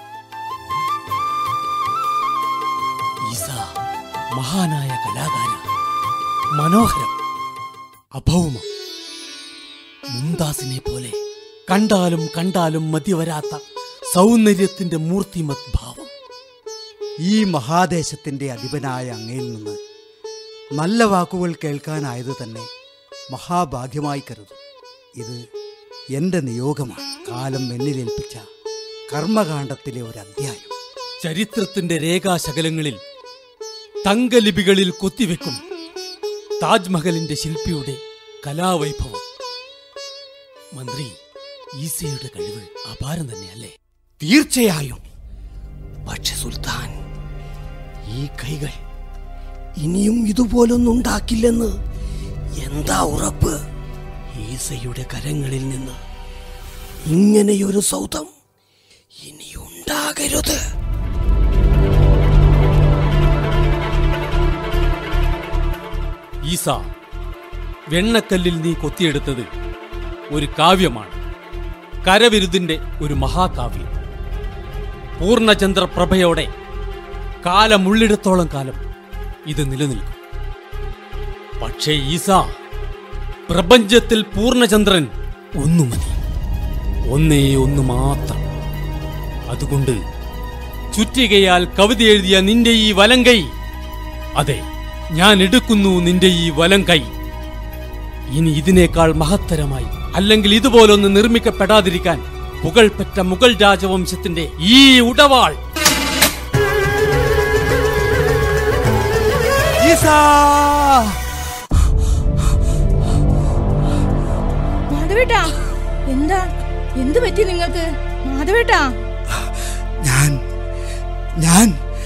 ഈസ മഹാനായ കലാകാര മനോഹരം അഭൗമം മുംതാസിനെ പോലെ കണ്ടാലും കണ്ടാലും മതിവരാത്ത സൗന്ദര്യത്തിന്റെ മൂർത്തിമത് ഭാവം ഈ മഹാദേശത്തിന്റെ അധിപനായ അങ്ങയിൽ നിന്ന് നല്ല വാക്കുകൾ കേൾക്കാനായത് തന്നെ മഹാഭാഗ്യമായി കരുതും ഇത് എൻ്റെ നിയോഗമാണ് കാലം എന്നിലേൽപ്പിച്ച കർമ്മകാണ്ഡത്തിലെ ഒരു അധ്യായം ചരിത്രത്തിന്റെ രേഖാശകലങ്ങളിൽ തങ്കലിപികളിൽ കൊത്തിവെക്കും താജ്മഹലിന്റെ ശില്പിയുടെ കലാവൈഭവം മന്ത്രി ഈസയുടെ കഴിവ് അപാരം തന്നെയല്ലേ തീർച്ചയായും പക്ഷെ സുൽത്താൻ ഈ കൈകൾ ഇനിയും ഇതുപോലൊന്നും ഉണ്ടാക്കില്ലെന്ന് എന്താ ഉറപ്പ് ഈസയുടെ കരങ്ങളിൽ നിന്ന് ഇങ്ങനെയൊരു സൗധം ഇനിയുണ്ടാകരുത് ഈസ വെണ്ണക്കല്ലിൽ നീ കൊത്തിയെടുത്തത് ഒരു കാവ്യമാണ് കരവിരുതിന്റെ ഒരു മഹാകാവ്യം പൂർണ്ണചന്ദ്ര പ്രഭയോടെ കാലമുള്ളിടത്തോളം കാലം ഇത് നിലനിൽക്കും പക്ഷേ ഈസ പ്രപഞ്ചത്തിൽ പൂർണ്ണചന്ദ്രൻ ഒന്നു മതി ഒന്നേ ഒന്ന് മാത്രം അതുകൊണ്ട് ചുറ്റികയാൽ കവിത എഴുതിയ നിന്റെ ഈ വലങ്കൈ അതെ ഞാൻ എടുക്കുന്നു നിന്റെ ഈ വലം കൈ ഇനി ഇതിനേക്കാൾ മഹത്തരമായി അല്ലെങ്കിൽ ഇതുപോലൊന്ന് നിർമ്മിക്കപ്പെടാതിരിക്കാൻ പുകൾപ്പെട്ട മുഗൾ രാജവംശത്തിന്റെ ഈ ഉടവാൾ ഈസാ മാധവേട്ടാ എന്താ എന്തു പറ്റി നിങ്ങൾക്ക് മാധവേട്ടാ ഞാൻ ഞാൻ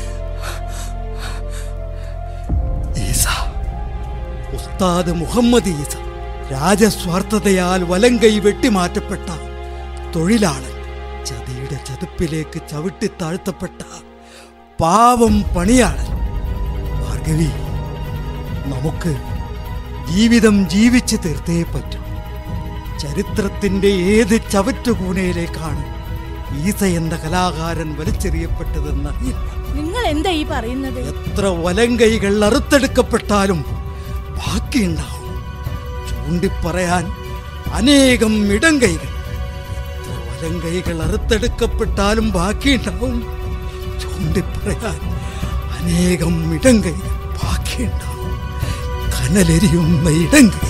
ഈസ ഉസ്താദ് മുഹമ്മദ് ഈസ രാജസ്വാർത്ഥതയാൽ വലങ്കൈ വെട്ടിമാറ്റപ്പെട്ട തൊഴിലാളൻ ചതിയുടെ ചതുപ്പിലേക്ക് ചവിട്ടി താഴ്ത്തപ്പെട്ട പാവം പണിയാളൻ ഭാർഗവി നമുക്ക് ജീവിതം ജീവിച്ചു തീർത്തേ പറ്റൂ ചരിത്രത്തിന്റെ ഏത് ചവറ്റുകൂനയിലേക്കാണ് ഈസ എന്ന കലാകാരൻ വലിച്ചെറിയപ്പെട്ടതെന്നറിയില്ല നിങ്ങൾ എന്താ ഈ പറയുന്നത് എത്ര വലങ്കൈകൾ അറുത്തെടുക്കപ്പെട്ടാലും ബാക്കിയുണ്ടാവും ചൂണ്ടിപ്പറയാൻ അനേകം ഇടങ്കൈകൾ എത്ര വലങ്കൈകൾ അറുത്തെടുക്കപ്പെട്ടാലും ബാക്കിയുണ്ടാവും ചൂണ്ടിപ്പറയാൻ അനേകം ഇടങ്കൈകൾ ബാക്കിയുണ്ടാവും കനലെരിയുന്ന ഇടങ്കൈകൾ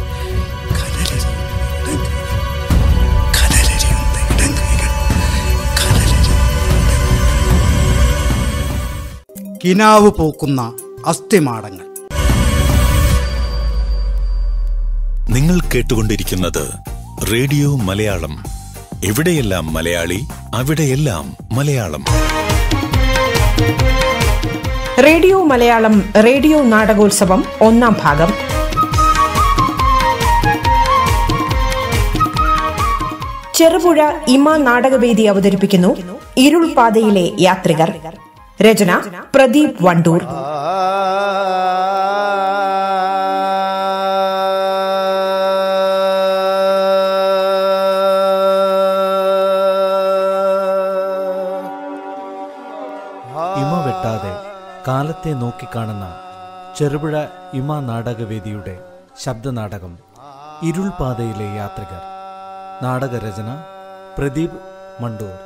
കിനാവ് പോക്കുന്ന അസ്ഥിമാടങ്ങൾ നിങ്ങൾ കേട്ടുകൊണ്ടിരിക്കുന്നത് റേഡിയോ മലയാളം എവിടെയെല്ലാം മലയാളി അവിടെയെല്ലാം മലയാളം റേഡിയോ മലയാളം റേഡിയോ നാടകോത്സവം ഒന്നാം ഭാഗം ചെറുപുഴ ഇമ നാടകവേദി അവതരിപ്പിക്കുന്നു ഇരുൾപാതയിലെ യാത്രികർ രചന പ്രദീപ് വണ്ടൂർ ഇമ വെട്ടാതെ കാലത്തെ നോക്കിക്കാണുന്ന ചെറുപുഴ ഇമ നാടകവേദിയുടെ ശബ്ദനാടകം ഇരുൾപാതയിലെ യാത്രികർ നാടകരചന പ്രദീപ് മണ്ടൂർ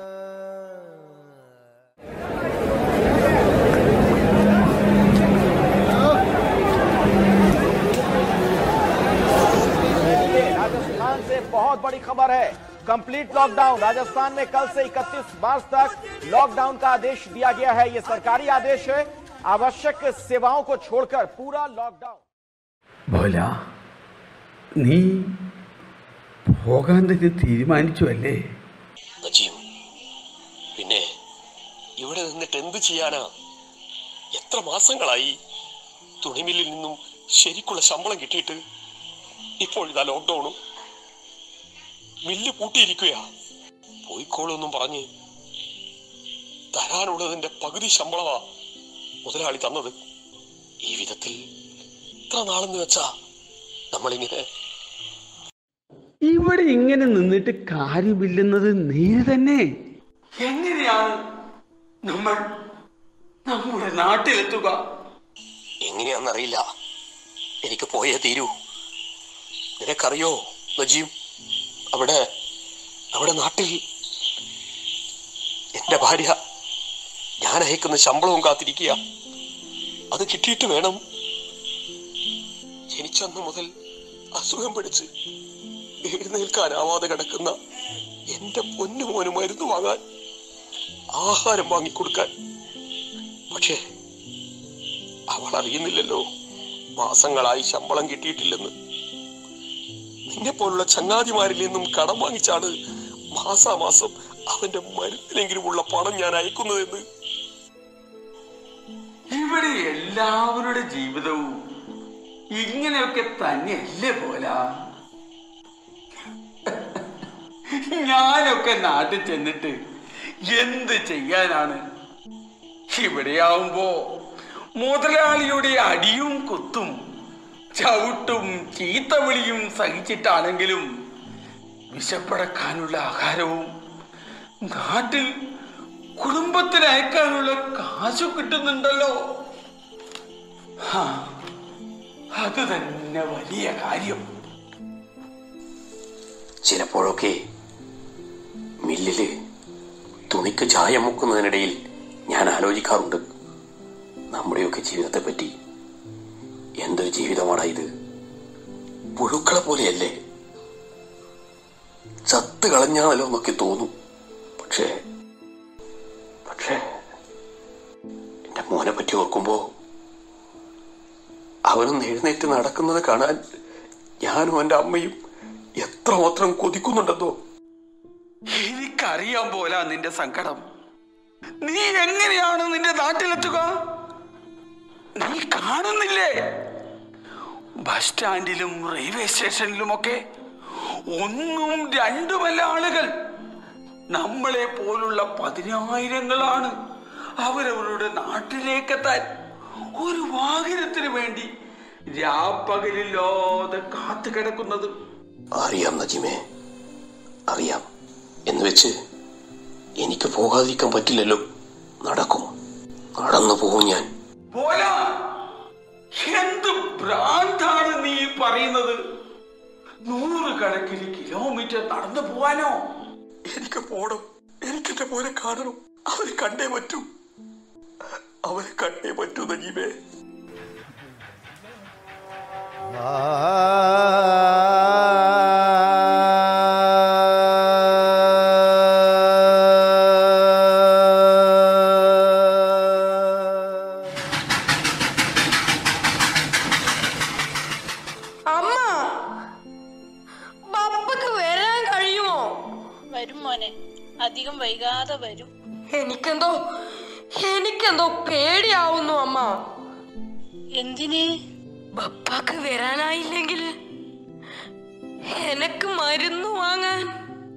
राजस्थान से बहुत बड़ी खबर है कंप्लीट लॉकडाउन राजस्थान में कल से 31 मार्च तक लॉकडाउन का आदेश दिया गया है ये सरकारी आदेश है आवश्यक सेवाओं को छोड़कर पूरा लॉकडाउन ഭോല നീ പോകാൻ തന്നെ തീരുമാനിച്ചു അല്ലേ നജീം പിന്നെ ഇവിടെ നിന്നിട്ട് എന്ത് ചെയ്യാനാ എത്ര മാസങ്ങളായി തുണിമില്ലിൽ നിന്നും ശരിക്കുള്ള ശമ്പളം കിട്ടിയിട്ട് ഇപ്പോൾ ഇതാ ലോക്ക്ഡൌണും മില്ല് പൂട്ടിയിരിക്കുകയാ പോയിക്കോളൊന്നും പറഞ്ഞ് തരാനുള്ളതിന്റെ പകുതി ശമ്പളമാ മുതലാളി തന്നത് ഈ വിധത്തിൽ എത്ര നാളെന്ന് വെച്ചാ നമ്മളിങ്ങനെ ഇവിടെ ഇങ്ങനെ നിന്നിട്ട് കാര്യമില്ലെന്നത് നീ തന്നെ എങ്ങനെയാണ് നമ്മൾ നമ്മുടെ നാട്ടിലെത്തുക എങ്ങനെയാണെന്നറിയില്ല എനിക്ക് പോയേ തീരൂ നിനക്കറിയോ നജീം അവിടെ അവിടെ നാട്ടിൽ എന്റെ ഭാര്യ ഞാൻ അയക്കുന്ന ശമ്പളവും കാത്തിരിക്കുക അത് കിട്ടിയിട്ട് വേണം ജനിച്ചന്ന് മുതൽ അസുഖം പിടിച്ച് എഴുന്നേൽക്കാനാവാതെ കിടക്കുന്ന എന്റെ പൊന്നുമോന് മരുന്ന് വാങ്ങാൻ ആഹാരം വാങ്ങിക്കൊടുക്കാൻ പക്ഷേ അവൾ അറിയുന്നില്ലല്ലോ മാസങ്ങളായി ശമ്പളം കിട്ടിയിട്ടില്ലെന്ന് നിന്നെ പോലുള്ള ചങ്ങാതിമാരിൽ നിന്നും കടം വാങ്ങിച്ചാണ് മാസാമാസം അവന്റെ മരുന്നിനെങ്കിലുമുള്ള പണം ഞാൻ അയക്കുന്നതെന്ന് ഇവിടെ എല്ലാവരുടെ ജീവിതവും ഇങ്ങനെയൊക്കെ തന്നെയല്ലേ പോല ഞാനൊക്കെ നാട്ടിൽ ചെന്നിട്ട് എന്ത് ചെയ്യാനാണ് ഇവിടെയാവുമ്പോ മുതലാളിയുടെ അടിയും കുത്തും ചവിട്ടും ചീത്തവിളിയും സഹിച്ചിട്ടാണെങ്കിലും വിശപ്പടക്കാനുള്ള ആഹാരവും നാട്ടിൽ കുടുംബത്തിന് അയക്കാനുള്ള കാശു കിട്ടുന്നുണ്ടല്ലോ ഹാ, അത് തന്നെ വലിയ കാര്യം ചിലപ്പോഴൊക്കെ മില്ലില് തുണിക്ക് ചായം മുക്കുന്നതിനിടയിൽ ഞാൻ ആലോചിക്കാറുണ്ട് നമ്മുടെയൊക്കെ ജീവിതത്തെ പറ്റി എന്തൊരു ജീവിതമാണ് ഇത് പുഴുക്കളെ പോലെയല്ലേ ചത്ത് കളഞ്ഞാലോ എന്നൊക്കെ തോന്നും പക്ഷേ പക്ഷേ എന്റെ മോനെ പറ്റി ഓർക്കുമ്പോ അവനൊന്ന് എഴുന്നേറ്റ് നടക്കുന്നത് കാണാൻ ഞാനും എൻ്റെ അമ്മയും എത്രമാത്രം കൊതിക്കുന്നുണ്ടെന്നോ എനിക്കറിയാൻ പോലാ നിന്റെ സങ്കടം നീ എങ്ങനെയാണ് നിന്റെ നാട്ടിലെത്തുക നീ കാണുന്നില്ലേ ബസ് സ്റ്റാൻഡിലും റെയിൽവേ സ്റ്റേഷനിലുമൊക്കെ ഒന്നും രണ്ടുമല്ല ആളുകൾ നമ്മളെ പോലുള്ള പതിനായിരങ്ങളാണ് അവരവരുടെ നാട്ടിലേക്കെത്താൻ ഒരു വാഹനത്തിന് വേണ്ടി രാപ്പകലില്ലാതെ കാത്തു കിടക്കുന്നത് അറിയാം നജിമേ അറിയാം എന്ന് വെച്ച് എനിക്ക് പോകാതിരിക്കാൻ പറ്റില്ലല്ലോ നടക്കും നടന്നു പോകും ഞാൻ പോലാ എന്ത് ഭ്രാന്താണ് നീ പറയുന്നത് നൂറുകണക്കിന് കിലോമീറ്റർ നടന്നു പോവാനോ എനിക്ക് പോണം എനിക്ക് എന്റെ പോലെ കാണണം അവരെ കണ്ടേ പറ്റൂ അവരെ കണ്ടേ പറ്റൂ നജീബേ അമ്മ പപ്പക്ക് വരാൻ കഴിയുമോ വരും മോനെ അധികം വൈകാതെ വരും എനിക്കെന്തോ എനിക്കെന്തോ പേടിയാവുന്നു അമ്മ എന്തിന് പപ്പാക്ക് വരാനായില്ലെങ്കിൽ എനക്ക് മരുന്ന് വാങ്ങാൻ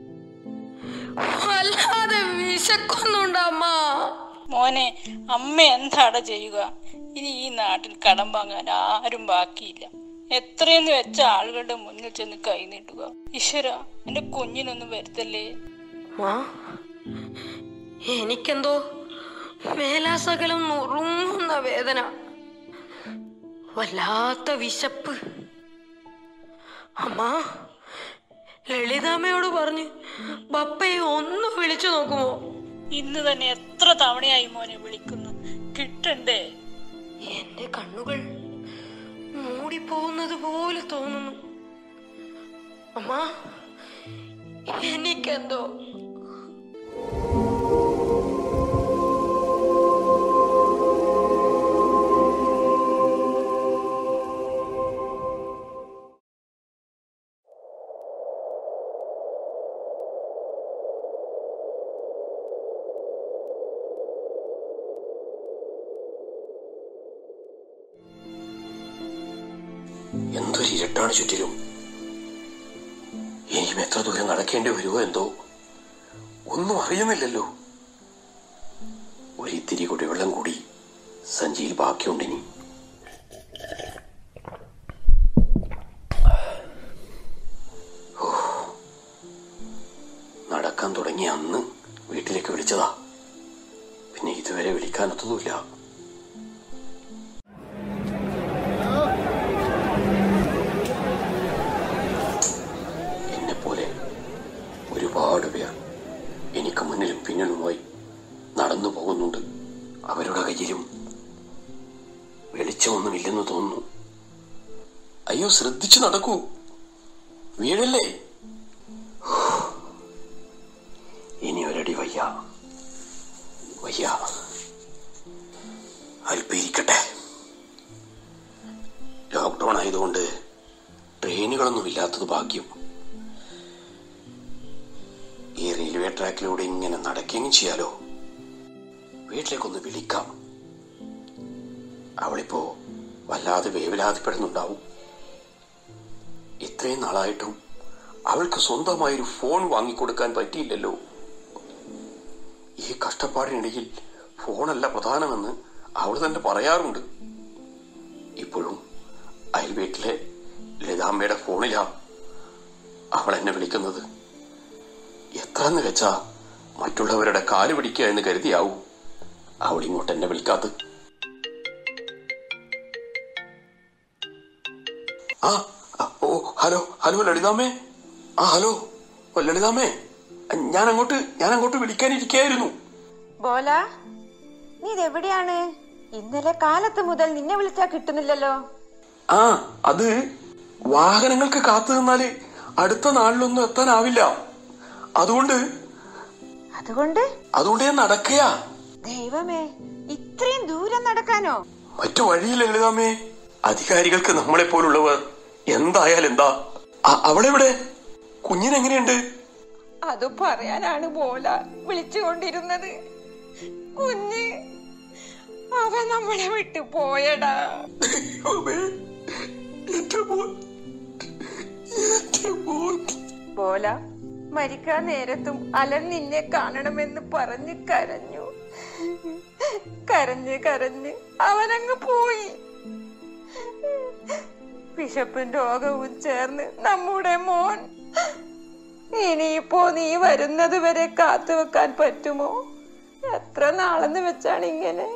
വല്ലാതെ വിശക്കുന്നുണ്ട് അമ്മ മോനെ അമ്മ എന്താണ് ചെയ്യുക ഇനി ഈ നാട്ടിൽ കടം വാങ്ങാൻ ആരും ബാക്കിയില്ല എത്രയെന്ന് വെച്ച ആളുകളുടെ മുന്നിൽ ചെന്ന് കൈ നീട്ടുക ഈശ്വര എന്റെ കുഞ്ഞിനൊന്നും വരുത്തല്ലേ മാ എനിക്കെന്തോ മേലാസകലം നുറുങ്ങുന്ന വേദന വല്ലാത്ത വിശപ്പ് അമ്മ ലളിതാമ്മയോട് പറഞ്ഞ് ബപ്പയെ ഒന്ന് വിളിച്ചു നോക്കുമോ ഇന്ന് തന്നെ എത്ര തവണയായി മോനെ വിളിക്കുന്നു കിട്ടണ്ടേ എന്റെ കണ്ണുകൾ മൂടിപ്പോകുന്നത് പോലെ തോന്നുന്നു അമ്മ എനിക്കെന്തോ എന്തൊരു ഇരുട്ടാണ് ചുറ്റിലും ഇനിയും എത്ര ദൂരം നടക്കേണ്ടി വരുമോ എന്തോ ഒന്നും അറിയുന്നില്ലല്ലോ ഒരിത്തിരി കുടിവെള്ളം കൂടി സഞ്ചിയിൽ ബാക്കിയുണ്ടിനി ഓ, നടക്കാൻ തുടങ്ങിയ അന്ന് വീട്ടിലേക്ക് വിളിച്ചതാ പിന്നെ ഇതുവരെ വിളിക്കാനൊത്തതുമില്ല എന്നെപ്പോലെ ഒരുപാട് പേർ എനിക്ക് മുന്നിലും പിന്നിലുമായി നടന്നു പോകുന്നുണ്ട് അവരുടെ കയ്യിലും വെളിച്ചമൊന്നുമില്ലെന്ന് തോന്നുന്നു അയ്യോ ശ്രദ്ധിച്ചു നടക്കൂ വീഴല്ലേ ഇനി ഒരടി വയ്യ വയ്യ അല്പിരിക്കട്ടെ ലോക്ക്ഡൌൺ ആയതുകൊണ്ട് ട്രെയിനുകളൊന്നും ഇല്ലാത്തത് ഭാഗ്യം ഈ റെയിൽവേ ട്രാക്കിലൂടെ ഇങ്ങനെ നടക്കുകയും ചെയ്യാലോ വീട്ടിലേക്കൊന്ന് വിളിക്കാം അവളിപ്പോ വല്ലാതെ വേവലാതിപ്പെടുന്നുണ്ടാവും ഇത്രയും നാളായിട്ടും അവൾക്ക് സ്വന്തമായൊരു ഫോൺ വാങ്ങിക്കൊടുക്കാൻ പറ്റിയില്ലല്ലോ ഈ കഷ്ടപ്പാടിനിടയിൽ ഫോണല്ല പ്രധാനമെന്ന് അവൾ തന്നെ പറയാറുണ്ട് ഇപ്പോഴും അയൽ വീട്ടിലെ ലളിതാമ്മയുടെ ഫോണിലാ അവൾ എന്നെ വിളിക്കുന്നത് എത്രന്ന് വെച്ചാ മറ്റുള്ളവരുടെ കാല് പിടിക്കുക എന്ന് കരുതിയാവൂ അവൾ ഇങ്ങോട്ട് എന്നെ വിളിക്കാത്ത ആ ആ, ഓ ഹലോ ഹലോ ലളിതാമ്മേ ആ ഹലോ ഓ, ലളിതാമ്മേ ഞാൻ അങ്ങോട്ട് ഞാൻ അങ്ങോട്ട് വിളിക്കാനിരിക്കായിരുന്നു ബോല നീ ഇതെവിടെയാണ് ഇന്നലെ കാലത്ത് മുതൽ നിന്നെ വിളിച്ചാ കിട്ടുന്നില്ലല്ലോ ആ അത് വാഹനങ്ങൾക്ക് കാത്തു നിന്നാല് അടുത്ത നാളിലൊന്നും എത്താനാവില്ല അതുകൊണ്ട് അതുകൊണ്ട് അതുകൊണ്ട് ഞാൻ നടക്കയാ ദൈവമേ ഇത്രയും ദൂരം നടക്കാനോ മറ്റു വഴിയില്ല ലളിതാമ്മേ അധികാരികൾക്ക് നമ്മളെ പോലുള്ളവർ എന്തായാലും എന്താ അ- അവളെവിടെ കുഞ്ഞിനെങ്ങനെയുണ്ട് അത് പറയാനാണ് പോല വിളിച്ചുകൊണ്ടിരുന്നത് കുഞ്ഞ് അവൻ നമ്മളെ വിട്ടു പോയടാ പോല മരിക്കാൻ നേരത്തും അലൻ നിന്നെ കാണണമെന്ന് പറഞ്ഞ് കരഞ്ഞു കരഞ്ഞ് കരഞ്ഞ് അവനങ്ങ് പോയി വിശപ്പും രോഗവും ചേർന്ന് നമ്മുടെ മോൻ ഇനിയിപ്പോ നീ വരുന്നത് വരെ കാത്തു വെക്കാൻ പറ്റുമോ എത്ര നാളെന്ന് വെച്ചാണ് ഇങ്ങനെ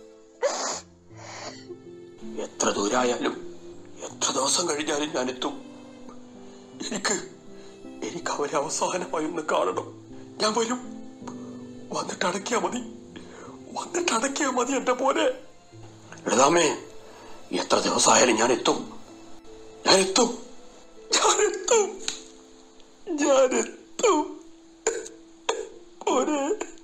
എത്ര ദൂരായാലും എത്ര ദിവസം കഴിഞ്ഞാലും ഞാൻ എത്തും എനിക്ക് എനിക്ക് അവരെ അവസാനമായി ഒന്ന് കാണണം ഞാൻ വരും വന്നിട്ട് അടക്കിയാ മതി വന്നിട്ട് അടക്കിയാ മതി എന്റെ പോലെ ലളിതാമേ എത്ര ദിവസമായാലും ഞാൻ എത്തും ഞാൻ എത്തും ഞാൻ എത്തും ഞാൻ എത്തും പോരെ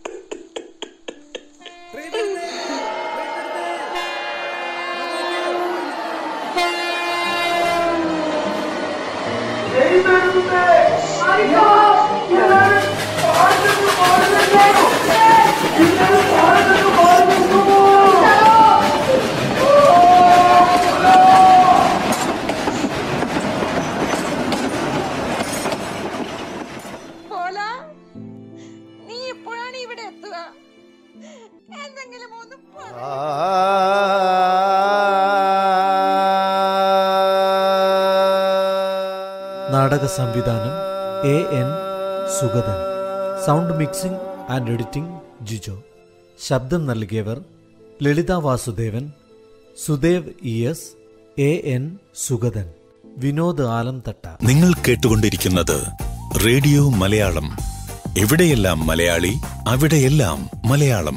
പോല നീ ഇപ്പോഴാണ് ഇവിടെ എത്തുക എന്തെങ്കിലും ഒന്ന് പറ. നാടക സംവിധാനം A N Sugathan sound mixing and editing Jijo ശബ്ദം നൽകിയവർ Lalitha Vasudevan Sudev E S A N Sugathan Vinod Alamthatta നിങ്ങൾ കേട്ടുകൊണ്ടിരിക്കുന്നത് റേഡിയോ മലയാളം എവിടെയെല്ലാം മലയാളി അവിടെയെല്ലാം മലയാളം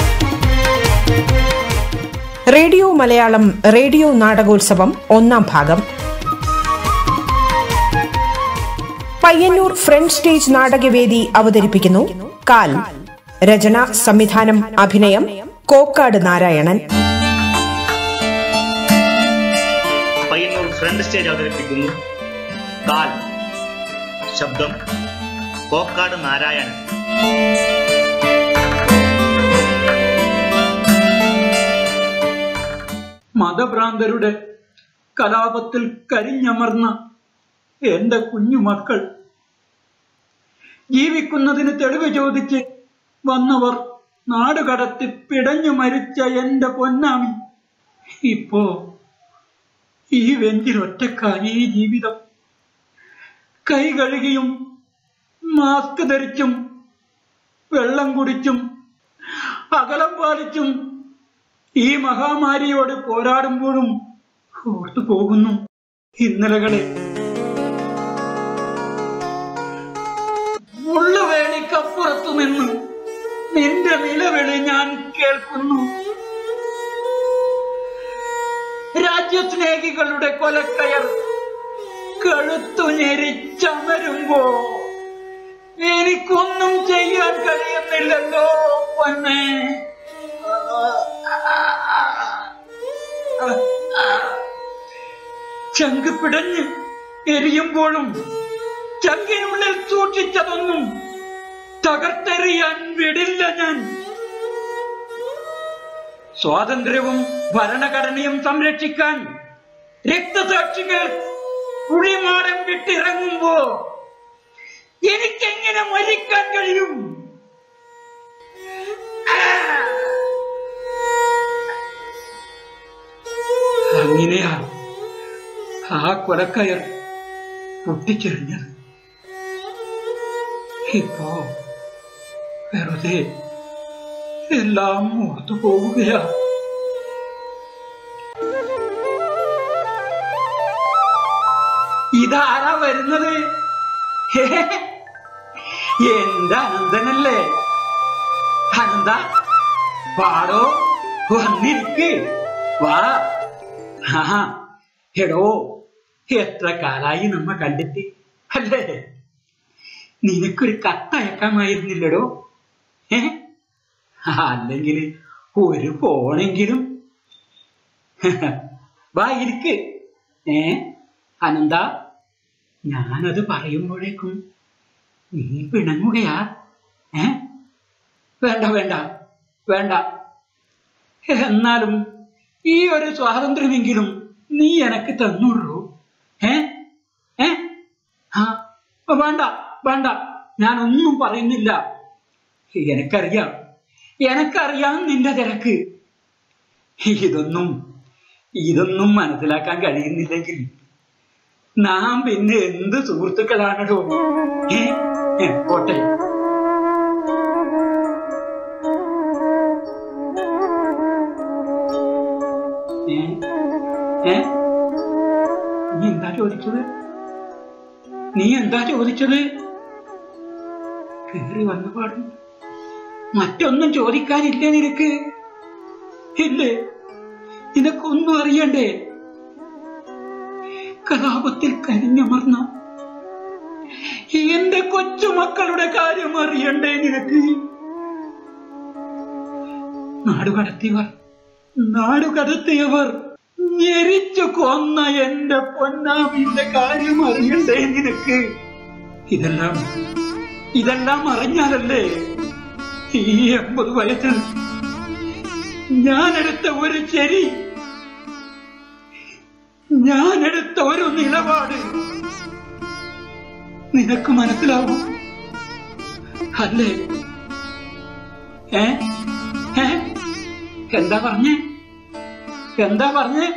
റേഡിയോ മലയാളം റേഡിയോ നാടകോത്സവം ഒന്നാം ഭാഗം പയ്യന്നൂർ ഫ്രണ്ട് സ്റ്റേജ് നാടകവേദി അവതരിപ്പിക്കുന്നു കാൽ രചന സംവിധാനം അഭിനയം കോക്കാട് നാരായണൻ പയ്യന്നൂർ ഫ്രണ്ട് സ്റ്റേജ് അവതരിപ്പിക്കുന്നു കാൽ ശബ്ദം കോക്കാട് നാരായണൻ മതഭ്രാന്തരുടെ കലാപത്തിൽ കരിഞ്ഞമർന്ന എന്റെ കുഞ്ഞുമക്കൾ ജീവിക്കുന്നതിന് തെളിവ് ചോദിച്ച് വന്നവർ നാടുകടത്തി പിടഞ്ഞു മരിച്ച എന്റെ പൊന്നാമി ഇപ്പോ ഈ വെഞ്ചിലൊറ്റക്കാരി ഈ ജീവിതം കൈ കഴുകിയും മാസ്ക് ധരിച്ചും വെള്ളം കുടിച്ചും അകലം പാലിച്ചും ഈ മഹാമാരിയോട് പോരാടുമ്പോഴും ഓർത്തു പോകുന്നു ഇന്നലകളെ മുള്ളുവേണിക്കപ്പുറത്തു നിന്ന് നിന്റെ നിലവിളി ഞാൻ കേൾക്കുന്നു രാജ്യസ്നേഹികളുടെ കൊലക്കയർ കഴുത്തു ഞെരിച്ചമരുമ്പോ എനിക്കൊന്നും ചെയ്യാൻ കഴിയുന്നില്ലല്ലോ പൊന്നെ ചങ്ക് പിടഞ്ഞ് എരിയുമ്പോഴും ചങ്കിനുള്ളിൽ സൂക്ഷിച്ചതൊന്നും തകർത്തെറിയാൻ വിടില്ല ഞാൻ സ്വാതന്ത്ര്യവും ഭരണഘടനയും സംരക്ഷിക്കാൻ രക്തസാക്ഷികൾ കുഴിമാടം വിട്ടിറങ്ങുമ്പോ എനിക്കെങ്ങനെ മരിക്കാൻ കഴിയും അങ്ങനെയാ ആ കൊലക്കയർ പൊട്ടിച്ചെറിഞ്ഞത് ഇപ്പോ വെറുതെ എല്ലാം ഓർത്തു പോവുകയാ ഇതാരാ വരുന്നത് ഹേ, എന്റെ അനന്തനല്ലേ അനന്ത പാടോ വന്നിരിക്ക് വാ ആ എടോ എത്ര കാലായി നമ്മ കണ്ടിട്ട് അല്ലേ നിനക്കൊരു കത്തയക്കാമായിരുന്നില്ലടോ ഏ അല്ലെങ്കിൽ ഒരു ഫോണെങ്കിലും വാ ഇരിക്ക് ഏ അനന്ത ഞാനത് പറയുമ്പോഴേക്കും നീ പിണങ്ങുകയാ ഏ വേണ്ട വേണ്ട വേണ്ട എന്നാലും ഈ ഒരു സ്വാതന്ത്ര്യമെങ്കിലും നീ എനക്ക് തന്നുള്ളൂ ഏ ഏ ആ വേണ്ട വേണ്ട ഞാനൊന്നും പറയുന്നില്ല എനക്കറിയാം എനക്കറിയാം നിന്റെ തിരക്ക് ഇതൊന്നും ഇതൊന്നും മനസ്സിലാക്കാൻ കഴിയുന്നില്ലെങ്കിൽ നാം പിന്നെ എന്ത് സുഹൃത്തുക്കളാണല്ലോ ഏ ഏ, പോട്ടെ ഏ ഏ നീ എന്താ ചോദിച്ചത് നീ എന്താ ചോദിച്ചത് കേറി വന്ന പാടും മറ്റൊന്നും ചോദിക്കാനില്ലേ നിനക്ക് ഇല്ലേ നിനക്കൊന്നും അറിയണ്ടേ കലാപത്തിൽ കരിഞ്ഞമർന്ന എന്റെ കൊച്ചുമക്കളുടെ കാര്യം അറിയണ്ടേ നിനക്ക് നാടുകടത്തിയവർ നാടുകടത്തിയവർ ഞെരിച്ചു കൊന്ന എന്റെ പൊന്നാമിന്റെ കാര്യം അറിയണ്ടേ നിനക്ക് ഇതെല്ലാം ഇതെല്ലാം അറിഞ്ഞാലല്ലേ ഈ എൺപത് വയസ്സിൽ ഞാനെടുത്ത ഒരു ശരി ഞാനെടുത്ത ഒരു നിലപാട് നിനക്ക് മനസ്സിലാവും അല്ലേ ഏ ഏ എന്താ പറഞ്ഞേ എന്താ പറഞ്ഞേ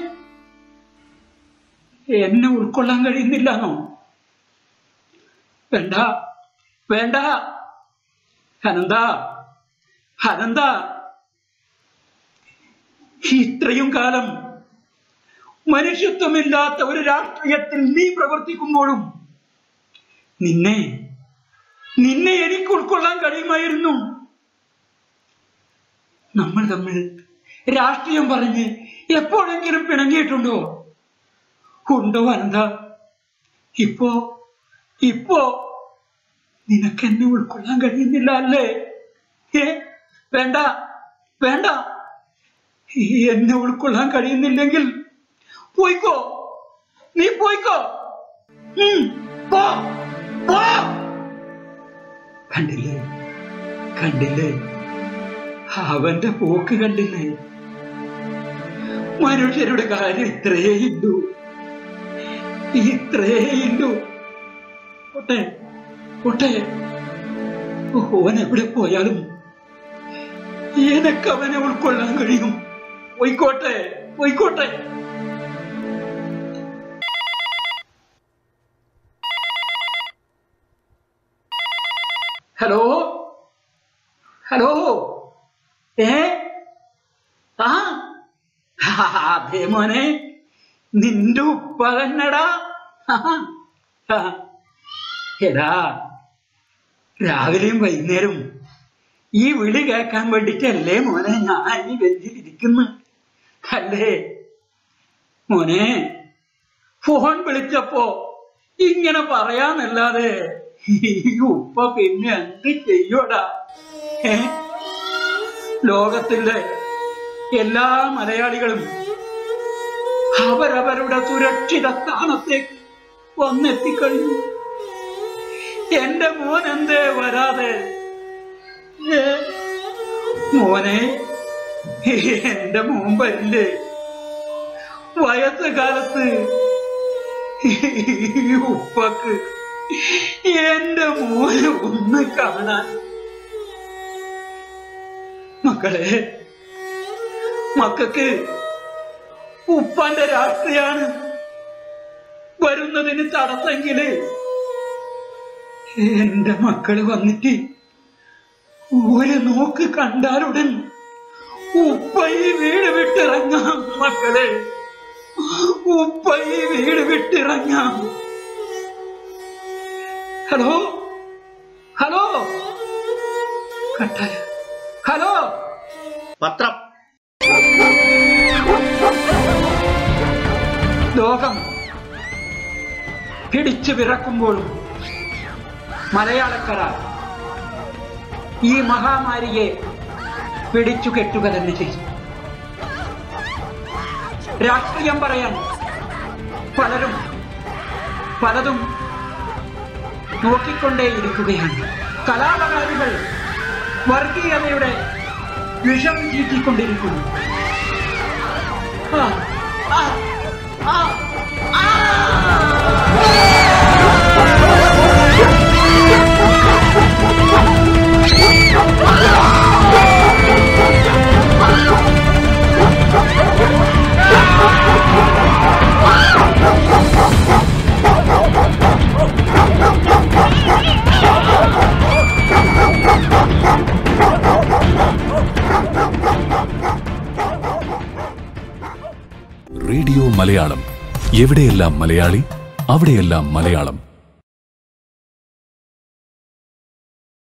എന്നെ ഉൾക്കൊള്ളാൻ കഴിയുന്നില്ലെന്നോ വേണ്ട വേണ്ട അനന്ത അനന്ത ഇത്രയും കാലം മനുഷ്യത്വമില്ലാത്ത ഒരു രാഷ്ട്രീയത്തിൽ നീ പ്രവർത്തിക്കുമ്പോഴും നിന്നെ നിന്നെ എനിക്ക് ഉൾക്കൊള്ളാൻ കഴിയുമായിരുന്നു നമ്മൾ തമ്മിൽ രാഷ്ട്രീയം പറഞ്ഞ് എപ്പോഴെങ്കിലും പിണങ്ങിയിട്ടുണ്ടോ ഉണ്ടോ അനന്ത ഇപ്പോ ഇപ്പോ നിനക്കെന്നെ ഉൾക്കൊള്ളാൻ കഴിയുന്നില്ല അല്ലേ ഏ വേണ്ട വേണ്ട എന്നെ ഉൾക്കൊള്ളാൻ കഴിയുന്നില്ലെങ്കിൽ പോയിക്കോ നീ പോയിക്കോ ഉം, പോ, പോ. കണ്ടില്ലേ കണ്ടില്ലേ അവന്റെ പോക്ക് കണ്ടില്ലേ മനുഷ്യരുടെ കാര്യം ഇത്രയേ ഇല്ലു ഇത്രയേ ഇല്ലു പോട്ടെ പോട്ടെ ഓൻ എവിടെ പോയാലും എനക്ക് അവനെ ഉൾക്കൊള്ളാൻ കഴിയും പോയിക്കോട്ടെ പോയിക്കോട്ടെ ഹലോ ഹലോ ഏ ആ അതെ മോനെ നിന്റെ ഉപ്പ തന്നെടാ ആ. എടാ രാവിലെയും വൈകുന്നേരം ഈ വിളി കേൾക്കാൻ വേണ്ടിട്ടല്ലേ മോനെ ഞാൻ ഈ ബെഞ്ചിൽ ഇരിക്കുന്നു അല്ലേ മോനെ ഫോൺ വിളിച്ചപ്പോ ഇങ്ങനെ പറയാന്നല്ലാതെ ഈ ഉപ്പ പിന്നെ എന്ത് ചെയ്യൂടാ ഏ ലോകത്തിലെ എല്ലാ മലയാളികളും അവരവരുടെ സുരക്ഷിത സ്ഥാനത്തേക്ക് വന്നെത്തിക്കഴിഞ്ഞു എന്റെ മോൻ എന്തേ വരാതെ ഏ? മോനെ എന്റെ മോൻ വരില്ലേ വയസ്സുകാലത്ത് ഈ ഉപ്പക്ക് എന്റെ മോനെ ഒന്ന് കാണാൻ മക്കളെ മക്കൾക്ക് ഉപ്പാന്റെ രാഷ്ട്രീയാണ് വരുന്നതിന് തടസ്സെങ്കില് എന്റെ മക്കള് വന്നിട്ട് ഒരു നോക്ക് കണ്ടാലുടൻ ഉപ്പ ഈ വീട് വിട്ടിറങ്ങാം മക്കളെ ഉപ്പ ഈ വീട് വിട്ടിറങ്ങാം ഹലോ ഹലോ കട്ടായ ഹലോ പത്രം ലോകം പിടിച്ചു വിറക്കുമ്പോഴും മലയാളക്കര ഈ മഹാമാരിയെ പിടിച്ചു കെട്ടുക തന്നെ ചെയ്തു രാഷ്ട്രീയം പറയാൻ പലരും പലതും നോക്കിക്കൊണ്ടേയിരിക്കുകയാണ് കലാപകാരികൾ വർഗീയതയുടെ വിഷം ചീറ്റിക്കൊണ്ടിരിക്കുന്നു ആ, ആ, ആ, ആ! റേഡിയോ മലയാളം എവിടെയെല്ലാം മലയാളി അവിടെയെല്ലാം മലയാളം